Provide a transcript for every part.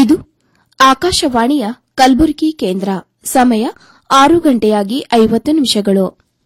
ಇದು ಆಕಾಶವಾಣಿಯ ಕಲಬುರಗಿ ಕೇಂದ್ರ ಸಮಯ ಆರು ಗಂಟೆಯಾಗಿ ಐವತ್ತು ನಿಮಿಷಗಳು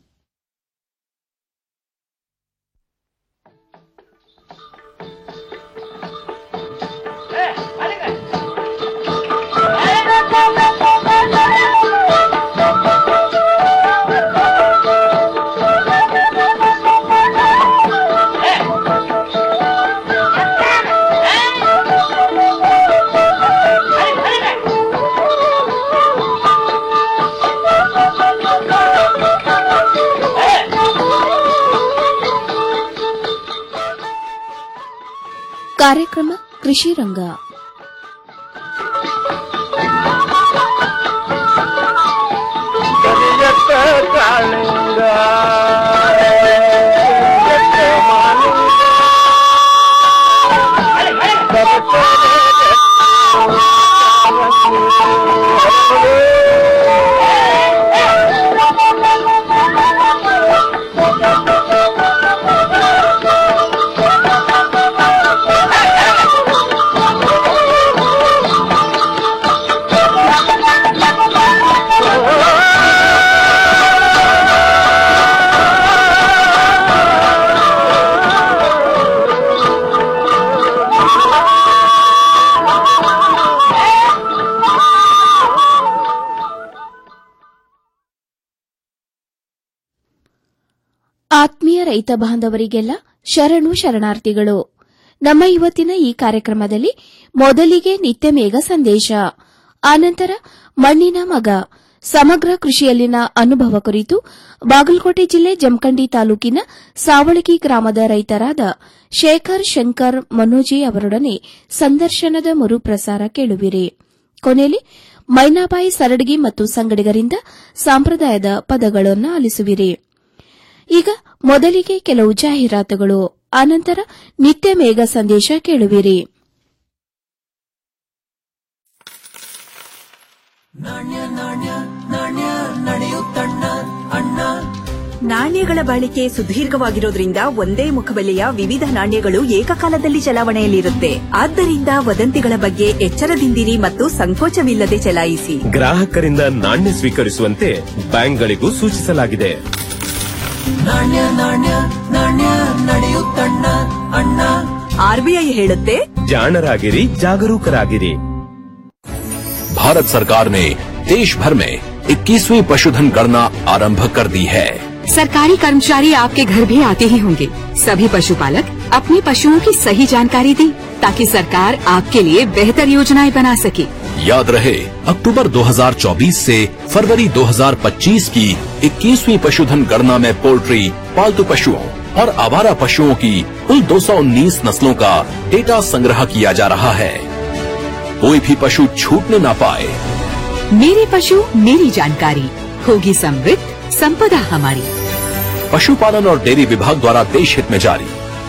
ಕಾರ್ಯಕ್ರಮ ಕೃಷಿ ರಂಗ ಕರಿಯತ್ತ ಕಾಳಿಂಗ ಕರಿಯತ್ತ ಮಾಲಿಂಗ ಆತ್ಮೀಯ ರೈತ ಬಾಂಧವರಿಗೆಲ್ಲ ಶರಣು ಶರಣಾರ್ಥಿಗಳು ನಮ್ಮ ಇವತ್ತಿನ ಈ ಕಾರ್ಯಕ್ರಮದಲ್ಲಿ ಮೊದಲಿಗೆ ನಿತ್ಯ ಮೇಘ ಸಂದೇಶ ಆನಂತರ ಮಣ್ಣಿನ ಮಗ ಸಮಗ್ರ ಕೃಷಿಯಲ್ಲಿನ ಅನುಭವ ಕುರಿತು ಬಾಗಲಕೋಟೆ ಜಿಲ್ಲೆ ಜಮಖಂಡಿ ತಾಲೂಕಿನ ಸಾವಳಗಿ ಗ್ರಾಮದ ರೈತರಾದ ಶೇಖರ್ ಶಂಕರ್ ಮನೋಜಿ ಅವರೊಡನೆ ಸಂದರ್ಶನದ ಮರುಪ್ರಸಾರ ಕೇಳುವಿರಿ ಕೊನೆಯಲ್ಲಿ ಮೈನಾಬಾಯಿ ಸರಡಗಿ ಮತ್ತು ಸಂಗಡಿಗರಿಂದ ಸಾಂಪ್ರದಾಯದ ಪದಗಳನ್ನು ಆಲಿಸುವಿರಿ ಈಗ ಮೊದಲಿಗೆ ಕೆಲವು ಜಾಹೀರಾತುಗಳು ಆನಂತರ ನಿತ್ಯ ಮೇಘ ಸಂದೇಶ ಕೇಳುವಿರಿ ನಾಣ್ಯಗಳ ಬಾಳಿಕೆ ಸುದೀರ್ಘವಾಗಿರೋದ್ರಿಂದ ಒಂದೇ ಮುಖಬೆಲೆಯ ವಿವಿಧ ನಾಣ್ಯಗಳು ಏಕಕಾಲದಲ್ಲಿ ಚಲಾವಣೆಯಲ್ಲಿರುತ್ತೆ ಆದ್ದರಿಂದ ವದಂತಿಗಳ ಬಗ್ಗೆ ಎಚ್ಚರದಿಂದಿರಿ ಮತ್ತು ಸಂಕೋಚವಿಲ್ಲದೆ ಚಲಾಯಿಸಿ ಗ್ರಾಹಕರಿಂದ ನಾಣ್ಯ ಸ್ವೀಕರಿಸುವಂತೆ ಬ್ಯಾಂಕ್ಗಳಿಗೂ ಸೂಚಿಸಲಾಗಿದೆ ಆರ್ಬಿಐ ಹೇಳುತ್ತೆ ಜಾಣರಾಗಿರಿ ಜಾಗರೂಕರಾಗಿರಿ भारत सरकार ने देश भर में 21वीं पशुधन गणना आरंभ कर दी है सरकारी कर्मचारी आपके घर भी आते ही होंगे सभी पशुपालक अपने पशुओं की सही जानकारी दें ताकि सरकार आपके लिए बेहतर योजनाएं बना सके याद रहे अक्टूबर 2024 से फरवरी 2025 की 21वीं पशुधन गणना में पोल्ट्री पालतू पशुओं और आवारा पशुओं की कुल 219 नस्लों का डेटा संग्रह किया जा रहा है कोई भी पशु छूटने ना पाए मेरे पशु मेरी जानकारी होगी समृद्ध संपदा हमारी पशुपालन और डेयरी विभाग द्वारा देश हित में जारी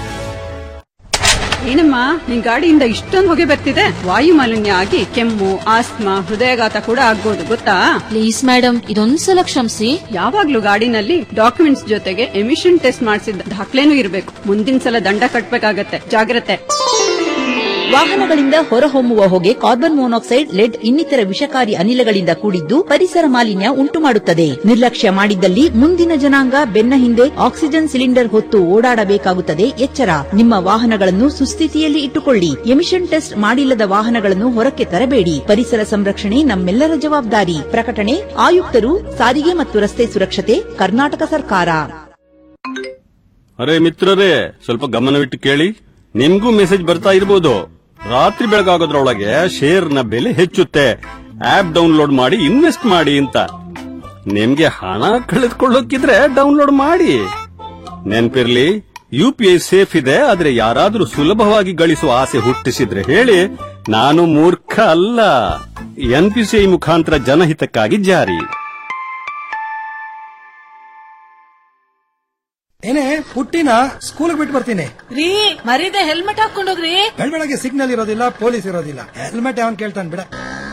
ಏನಮ್ಮ ನಿನ್ ಗಾಡಿಯಿಂದ ಇಷ್ಟೊಂದು ಹೊಗೆ ಬರ್ತಿದೆ ವಾಯು ಮಾಲಿನ್ಯ ಆಗಿ ಕೆಮ್ಮು ಆಸ್ತಮಾ ಹೃದಯಾಘಾತ ಕೂಡ ಆಗ್ಬೋದು ಗೊತ್ತಾ ಪ್ಲೀಸ್ ಮೇಡಮ್ ಇದೊಂದ್ಸಲ ಕ್ಷಮಿಸಿ ಯಾವಾಗ್ಲೂ ಗಾಡಿನಲ್ಲಿ ಡಾಕ್ಯುಮೆಂಟ್ಸ್ ಜೊತೆಗೆ ಎಮಿಷನ್ ಟೆಸ್ಟ್ ಮಾಡಿಸಿದ ದಾಖಲೆನೂ ಇರಬೇಕು ಮುಂದಿನ ಸಲ ದಂಡ ಕಟ್ಬೇಕಾಗತ್ತೆ ಜಾಗ್ರತೆ ವಾಹನಗಳಿಂದ ಹೊರಹೊಮ್ಮುವ ಹೊಗೆ ಕಾರ್ಬನ್ ಮೊನಾಕ್ಸೈಡ್ ಲೆಡ್ ಇನ್ನಿತರ ವಿಷಕಾರಿ ಅನಿಲಗಳಿಂದ ಕೂಡಿದ್ದು ಪರಿಸರ ಮಾಲಿನ್ಯ ಉಂಟು ಮಾಡುತ್ತದೆ ನಿರ್ಲಕ್ಷ್ಯ ಮಾಡಿದ್ದಲ್ಲಿ ಮುಂದಿನ ಜನಾಂಗ ಬೆನ್ನ ಹಿಂದೆ ಆಕ್ಸಿಜನ್ ಸಿಲಿಂಡರ್ ಹೊತ್ತು ಓಡಾಡಬೇಕಾಗುತ್ತದೆ ಎಚ್ಚರ ನಿಮ್ಮ ವಾಹನಗಳನ್ನು ಸುಸ್ಥಿತಿಯಲ್ಲಿ ಇಟ್ಟುಕೊಳ್ಳಿ ಎಮಿಷನ್ ಟೆಸ್ಟ್ ಮಾಡಿಲ್ಲದ ವಾಹನಗಳನ್ನು ಹೊರಕ್ಕೆ ತರಬೇಡಿ ಪರಿಸರ ಸಂರಕ್ಷಣೆ ನಮ್ಮೆಲ್ಲರ ಜವಾಬ್ದಾರಿ ಪ್ರಕಟಣೆ ಆಯುಕ್ತರು ಸಾರಿಗೆ ಮತ್ತು ರಸ್ತೆ ಸುರಕ್ಷತೆ ಕರ್ನಾಟಕ ಸರ್ಕಾರ ಅರೆ ಮಿತ್ರರೇ ಸ್ವಲ್ಪ ಗಮನವಿಟ್ಟು ಕೇಳಿ ನಿಮ್ಗೂ ಮೆಸೇಜ್ ಬರ್ತಾ ಇರ್ಬೋದು ರಾತ್ರಿ ಬೆಳಗಾಗೋದ್ರೊಳಗೆ ಶೇರ್ನ ಬೆಲೆ ಹೆಚ್ಚುತ್ತೆ ಆಪ್ ಡೌನ್ಲೋಡ್ ಮಾಡಿ ಇನ್ವೆಸ್ಟ್ ಮಾಡಿ ಅಂತ ನಿಮ್ಗೆ ಹಣ ಕಳೆದುಕೊಳ್ಳೋಕಿದ್ರೆ ಡೌನ್ಲೋಡ್ ಮಾಡಿ ನೆನ್ಪಿರ್ಲಿ ಯು ಪಿ ಐ ಸೇಫ್ ಇದೆ ಆದ್ರೆ ಯಾರಾದ್ರೂ ಸುಲಭವಾಗಿ ಗಳಿಸುವ ಆಸೆ ಹುಟ್ಟಿಸಿದ್ರೆ ಹೇಳಿ ನಾನು ಮೂರ್ಖ ಅಲ್ಲ ಎನ್ ಪಿ ಸಿ ಐ ಮುಖಾಂತರ ಜನಹಿತಕ್ಕಾಗಿ ಜಾರಿ ಏನೇ ಪುಟ್ಟಿನ ಸ್ಕೂಲ್ಗೆ ಬಿಟ್ಟು ಬರ್ತೀನಿ ರೀ ಮರೀದೆ ಹೆಲ್ಮೆಟ್ ಹಾಕೊಂಡೋಗ್ರಿ ಬೆಳಗ್ಗೆ ಸಿಗ್ನಲ್ ಇರೋದಿಲ್ಲ ಪೊಲೀಸ್ ಇರೋದಿಲ್ಲ ಹೆಲ್ಮೆಟ್ ಯಾವನ್ ಕೇಳ್ತಾನೆ ಬಿಡ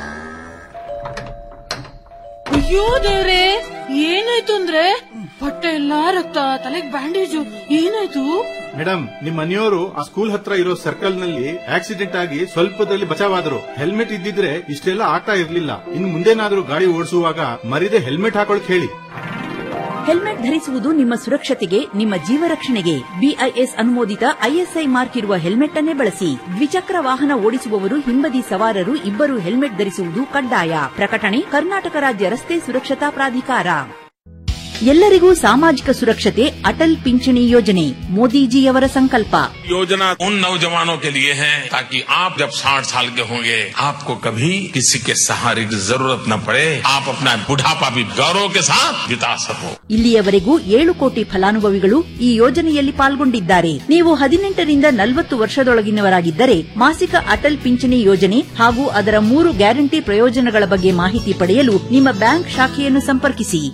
ಅಯ್ಯೋ ದೇವ್ರೆ ಏನಾಯ್ತು ಅಂದ್ರೆ ಬಟ್ಟೆ ಎಲ್ಲಾ ರಕ್ತ ತಲೆಗ್ ಬ್ಯಾಂಡೇಜು ಏನಾಯ್ತು ಮೇಡಮ್ ನಿಮ್ ಮನೆಯವರು ಆ ಸ್ಕೂಲ್ ಹತ್ರ ಇರೋ ಸರ್ಕಲ್ ನಲ್ಲಿ ಆಕ್ಸಿಡೆಂಟ್ ಆಗಿ ಸ್ವಲ್ಪದಲ್ಲಿ ಬಚಾವಾದ್ರು ಹೆಲ್ಮೆಟ್ ಇದ್ದಿದ್ರೆ ಇಷ್ಟೆಲ್ಲ ಆಗ್ತಾ ಇರ್ಲಿಲ್ಲ ಇನ್ ಮುಂದೇನಾದ್ರೂ ಗಾಡಿ ಓಡಿಸುವಾಗ ಮರಿದೆ ಹೆಲ್ಮೆಟ್ ಹಾಕೊಳಕ್ ಹೇಳಿ ಹೆಲ್ಮೆಟ್ ಧರಿಸುವುದು ನಿಮ್ಮ ಸುರಕ್ಷತೆಗೆ ನಿಮ್ಮ ಜೀವ ರಕ್ಷಣೆಗೆ ಬಿಐಎಸ್ ಅನುಮೋದಿತ ಐಎಸ್ಐ ಮಾರ್ಕ್ ಇರುವ ಹೆಲ್ಮೆಟ್ ಅನ್ನೇ ಬಳಸಿ ದ್ವಿಚಕ್ರ ವಾಹನ ಓಡಿಸುವವರು ಹಿಂಬದಿ ಸವಾರರು ಇಬ್ಬರು ಹೆಲ್ಮೆಟ್ ಧರಿಸುವುದು ಕಡ್ಡಾಯ ಪ್ರಕಟಣೆ ಕರ್ನಾಟಕ ರಾಜ್ಯ ರಸ್ತೆ ಸುರಕ್ಷತಾ ಪ್ರಾಧಿಕಾರ ಎಲ್ಲರಿಗೂ ಸಾಮಾಜಿಕ ಸುರಕ್ಷತೆ ಅಟಲ್ ಪಿಂಚಣಿ ಯೋಜನೆ ಮೋದಿಜಿಯವರ ಸಂಕಲ್ಪ योजना उन नौजवानों के लिए है ताकि आप जब 60 साल के होंगे आपको कभी किसी के सहारे की जरूरत न पड़े आप अपना बुढ़ापा भी गौरव के साथ बिता सको ಇಲ್ಲಿಯವರೆಗೂ ಏಳು ಕೋಟಿ ಫಲಾನುಭವಿಗಳು ಈ ಯೋಜನೆಯಲ್ಲಿ ಪಾಲ್ಗೊಂಡಿದ್ದಾರೆ ನೀವು ಹದಿನೆಂಟರಿಂದ ನಲವತ್ತು ವರ್ಷದೊಳಗಿನವರಾಗಿದ್ದರೆ ಮಾಸಿಕ ಅಟಲ್ ಪಿಂಚಣಿ ಯೋಜನೆ ಹಾಗೂ ಅದರ ಮೂರು ಗ್ಯಾರಂಟಿ ಪ್ರಯೋಜನಗಳ ಬಗ್ಗೆ ಮಾಹಿತಿ ಪಡೆಯಲು ನಿಮ್ಮ ಬ್ಯಾಂಕ್ ಶಾಖೆಯನ್ನು ಸಂಪರ್ಕಿಸಿ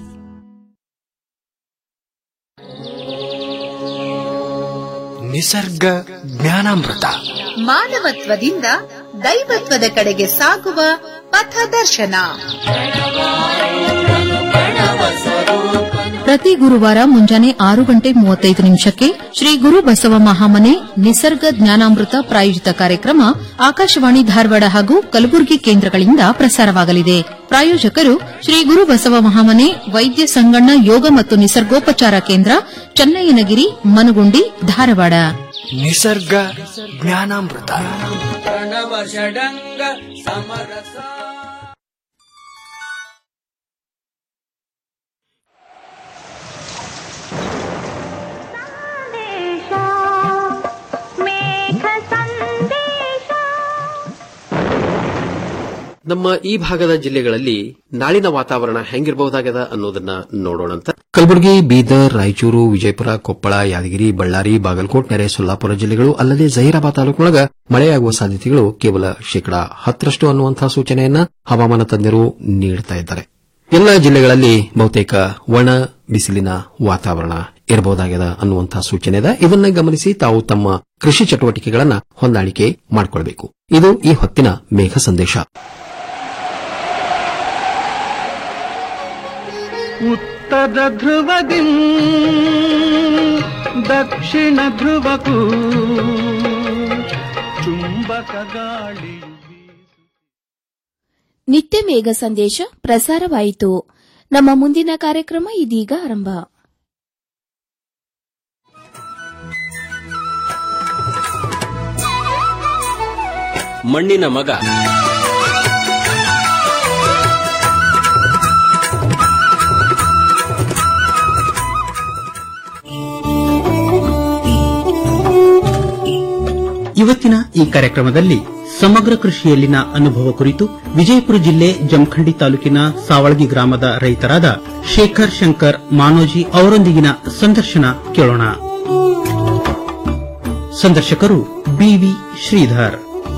ನಿಸರ್ಗ ಜ್ಞಾನಾಮೃತ ಮಾನವತ್ವದಿಂದ ದೈವತ್ವದ ಕಡೆಗೆ ಸಾಗುವ ಪಥದರ್ಶನ ಪ್ರತಿ ಗುರುವಾರ ಮುಂಜಾನೆ ಆರು ಗಂಟೆ ಮೂವತ್ತೈದು ನಿಮಿಷಕ್ಕೆ ಶ್ರೀ ಗುರು ಬಸವ ಮಹಾಮನೆ ನಿಸರ್ಗ ಜ್ಞಾನಾಮೃತ ಪ್ರಾಯೋಜಿತ ಕಾರ್ಯಕ್ರಮ ಆಕಾಶವಾಣಿ ಧಾರವಾಡ ಹಾಗೂ ಕಲಬುರಗಿ ಕೇಂದ್ರಗಳಿಂದ ಪ್ರಸಾರವಾಗಲಿದೆ ಪ್ರಾಯೋಜಕರು ಶ್ರೀ ಗುರು ಬಸವ ಮಹಾಮನೆ ವೈದ್ಯ ಸಂಗಣ್ಣ ಯೋಗ ಮತ್ತು ನಿಸರ್ಗೋಪಚಾರ ಕೇಂದ್ರ ಚನ್ನಯ್ಯನಗಿರಿ ಮನಗುಂಡಿ ಧಾರವಾಡ ನಿಸರ್ಗ ಜ್ಞಾನಾಮೃತ ಪ್ರಣವ ಷಡಂಗ ಸಮರಸ ನಮ್ಮ ಈ ಭಾಗದ ಜಿಲ್ಲೆಗಳಲ್ಲಿ ನಾಳಿನ ವಾತಾವರಣ ಹೆಂಗಿರಬಹುದಾಗದ ಅನ್ನೋದನ್ನ ನೋಡೋಣಂತ ಕಲಬುರಗಿ ಬೀದರ್ ರಾಯಚೂರು ವಿಜಯಪುರ ಕೊಪ್ಪಳ ಯಾದಗಿರಿ ಬಳ್ಳಾರಿ ಬಾಗಲಕೋಟ್ ನೆರೆ ಸೊಲ್ಲಾಪುರ ಜಿಲ್ಲೆಗಳು ಅಲ್ಲದೆ ಜಹೀರಾಬಾದ್ ತಾಲೂಕಿನೊಳಗ ಮಳೆಯಾಗುವ ಸಾಧ್ಯತೆಗಳು ಕೇವಲ ಶೇಕಡಾ ಹತ್ತರಷ್ಟು ಅನ್ನುವಂತಹ ಸೂಚನೆಯನ್ನ ಹವಾಮಾನ ತಜ್ಞರು ನೀಡುತ್ತಾ ಇದ್ದಾರೆ ಎಲ್ಲ ಜಿಲ್ಲೆಗಳಲ್ಲಿ ಬಹುತೇಕ ಒಣ ಬಿಸಿಲಿನ ವಾತಾವರಣ ಇರಬಹುದಾಗಿದೆ ಅನ್ನುವಂತಹ ಸೂಚನೆ ಇದೆ ಇದನ್ನ ಗಮನಿಸಿ ತಾವು ತಮ್ಮ ಕೃಷಿ ಚಟುವಟಿಕೆಗಳನ್ನ ಹೊಂದಾಣಿಕೆ ಮಾಡಿಕೊಳ್ಳಬೇಕು ಇದು ಈ ಹೊತ್ತಿನ ಮೇಘ ಸಂದೇಶ ಉತ್ತರ ಧ್ರುವದಿ ದಕ್ಷಿಣ ಧ್ರುವಕ್ಕೂ ಚುಂಬಕ ಗಾಳಿ ನಿತ್ಯ ಮೇಘ ಸಂದೇಶ ಪ್ರಸಾರವಾಯಿತು ನಮ್ಮ ಮುಂದಿನ ಕಾರ್ಯಕ್ರಮ ಇದೀಗ ಆರಂಭ ಮಣ್ಣಿನ ಮಗ ಇವತ್ತಿನ ಈ ಕಾರ್ಯಕ್ರಮದಲ್ಲಿ ಸಮಗ್ರ ಕೃಷಿಯಲ್ಲಿನ ಅನುಭವ ಕುರಿತು ವಿಜಯಪುರ ಜಿಲ್ಲೆ ಜಮಖಂಡಿ ತಾಲೂಕಿನ ಸಾವಳಗಿ ಗ್ರಾಮದ ರೈತರಾದ ಶೇಖರ್ ಶಂಕರ್ ಮಾನೋಜಿ ಅವರೊಂದಿಗಿನ ಸಂದರ್ಶನ ಕೇಳೋಣ ಸಂದರ್ಶಕರು ಬಿವಿ ಶ್ರೀಧರ್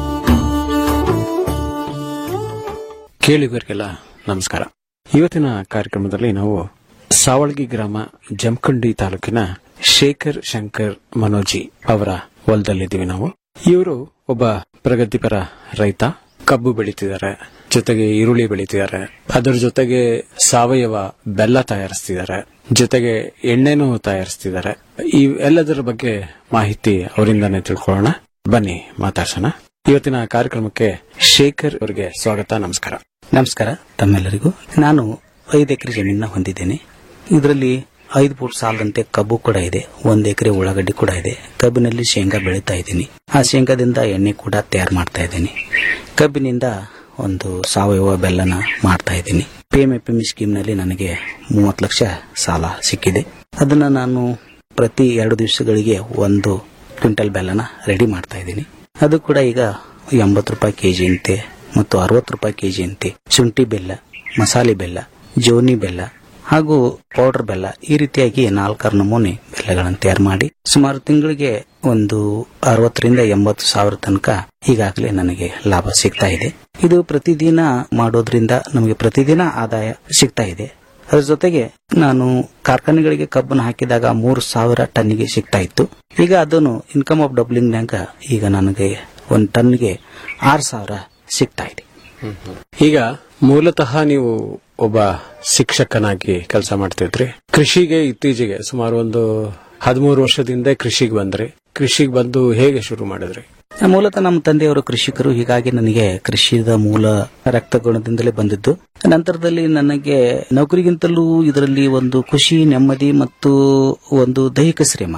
ಕೇಳಿಗರಿಗೆಲ್ಲ ನಮಸ್ಕಾರ ಇವತ್ತಿನ ಕಾರ್ಯಕ್ರಮದಲ್ಲಿ ನಾವು ಸಾವಳಗಿ ಗ್ರಾಮ ಜಮಖಂಡಿ ತಾಲೂಕಿನ ಶೇಖರ್ ಶಂಕರ್ ಮನೋಜಿ ಅವರ ಹೊಲದಲ್ಲಿದ್ದೀವಿ ನಾವು ಇವರು ಒಬ್ಬ ಪ್ರಗತಿಪರ ರೈತ ಕಬ್ಬು ಬೆಳೀತಿದ್ದಾರೆ ಜೊತೆಗೆ ಈರುಳ್ಳಿ ಬೆಳೀತಿದ್ದಾರೆ ಅದರ ಜೊತೆಗೆ ಸಾವಯವ ಬೆಲ್ಲ ತಯಾರಿಸ್ತಿದ್ದಾರೆ ಜೊತೆಗೆ ಎಣ್ಣೆನೂ ತಯಾರಿಸ್ತಿದ್ದಾರೆ ಈ ಎಲ್ಲದರ ಬಗ್ಗೆ ಮಾಹಿತಿ ಅವರಿಂದಾನೇ ತಿಳ್ಕೊಳ್ಳೋಣ ಬನ್ನಿ ಮಾತಾಡ್ಸೋಣ ಇವತ್ತಿನ ಕಾರ್ಯಕ್ರಮಕ್ಕೆ ಶೇಖರ್ ಅವರಿಗೆ ಸ್ವಾಗತ ನಮಸ್ಕಾರ ನಮಸ್ಕಾರ ತಮ್ಮೆಲ್ಲರಿಗೂ ನಾನು ಐದು ಎಕರೆ ಜಮೀನ ಹೊಂದಿದ್ದೇನೆ ಇದರಲ್ಲಿ ಐದು ಫೂಟ್ ಸಾಲದಂತೆ ಕಬ್ಬು ಕೂಡ ಇದೆ ಒಂದು ಎಕರೆ ಉಳ್ಳಾಗಡ್ಡಿ ಕೂಡ ಇದೆ ಕಬ್ಬಿನಲ್ಲಿ ಶೇಂಗಾ ಬೆಳೀತಾ ಇದ್ದೀನಿ ಆ ಶೇಂಗಾದಿಂದ ಎಣ್ಣೆ ಕೂಡ ತಯಾರು ಮಾಡ್ತಾ ಇದ್ದೀನಿ ಕಬ್ಬಿನಿಂದ ಒಂದು ಸಾವಯವ ಬೆಲ್ಲನ ಮಾಡ್ತಾ ಇದ್ದೀನಿ ಪಿ ಎಂ ಎಫ್ ಎಂ ಸ್ಕೀಮ್ನಲ್ಲಿ ನನಗೆ ಮೂವತ್ತು ಲಕ್ಷ ಸಾಲ ಸಿಕ್ಕಿದೆ ಅದನ್ನ ನಾನು ಪ್ರತಿ ಎರಡು ದಿವಸಗಳಿಗೆ ಒಂದು ಕ್ವಿಂಟಲ್ ಬೆಲ್ಲನ ರೆಡಿ ಮಾಡ್ತಾ ಇದ್ದೀನಿ ಅದು ಕೂಡ ಈಗ ಎಂಬತ್ತು ರೂಪಾಯಿ ಕೆಜಿ ಅಂತೆ ಮತ್ತು ಅರವತ್ತು ರೂಪಾಯಿ ಕೆಜಿ ಅಂತೆ ಶುಂಠಿ ಬೆಲ್ಲ ಮಸಾಲೆ ಬೆಲ್ಲ ಜೋನಿ ಬೆಲ್ಲ ಹಾಗೂ ಪೌಡರ್ ಬೆಲ್ಲ ಈ ರೀತಿಯಾಗಿ ನಾಲ್ಕಾರು ನಮೂನೆ ಬೆಲ್ಲಗಳನ್ನು ತಯಾರು ಮಾಡಿ ಸುಮಾರು ತಿಂಗಳಿಗೆ ಒಂದು ಅರವತ್ತರಿಂದ ಎಂಬತ್ತು ಸಾವಿರ ತನಕ ಈಗಾಗಲೇ ನನಗೆ ಲಾಭ ಸಿಗ್ತಾ ಇದೆ ಇದು ಪ್ರತಿದಿನ ಮಾಡೋದ್ರಿಂದ ನಮಗೆ ಪ್ರತಿದಿನ ಆದಾಯ ಸಿಗ್ತಾ ಇದೆ ಅದರ ಜೊತೆಗೆ ನಾನು ಕಾರ್ಖಾನೆಗಳಿಗೆ ಕಬ್ಬನ್ನು ಹಾಕಿದಾಗ ಮೂರು ಸಾವಿರ ಟನ್ನಿಗೆ ಸಿಗ್ತಾ ಇತ್ತು ಈಗ ಅದನ್ನು ಇನ್ಕಮ್ ಆಫ್ ಡಬ್ಲಿಂಗ್ನಾಗ ಈಗ ನನಗೆ ಒಂದು ಟನ್ಗೆ ಆರು ಸಾವಿರ ಸಿಗ್ತಾ ಇದೆ ಈಗ ಮೂಲತಃ ನೀವು ಒಬ್ಬ ಶಿಕ್ಷಕನಾಗಿ ಕೆಲಸ ಮಾಡ್ತಿದ್ರಿ ಕೃಷಿಗೆ ಇತ್ತೀಚೆಗೆ ಸುಮಾರು ಒಂದು ಹದಿಮೂರು ವರ್ಷದಿಂದ ಕೃಷಿಗೆ ಬಂದ್ರಿ ಕೃಷಿಗೆ ಬಂದು ಹೇಗೆ ಶುರು ಮಾಡಿದ್ರಿ ಮೂಲತಃ ನಮ್ಮ ತಂದೆಯವರು ಕೃಷಿಕರು ಹೀಗಾಗಿ ನನಗೆ ಕೃಷಿದ ಮೂಲ ರಕ್ತ ಗುಣದಿಂದಲೇ ಬಂದಿದ್ದು ನಂತರದಲ್ಲಿ ನನಗೆ ನೌಕರಿಗಿಂತಲೂ ಇದರಲ್ಲಿ ಒಂದು ಖುಷಿ ನೆಮ್ಮದಿ ಮತ್ತು ಒಂದು ದೈಹಿಕ ಶ್ರಮ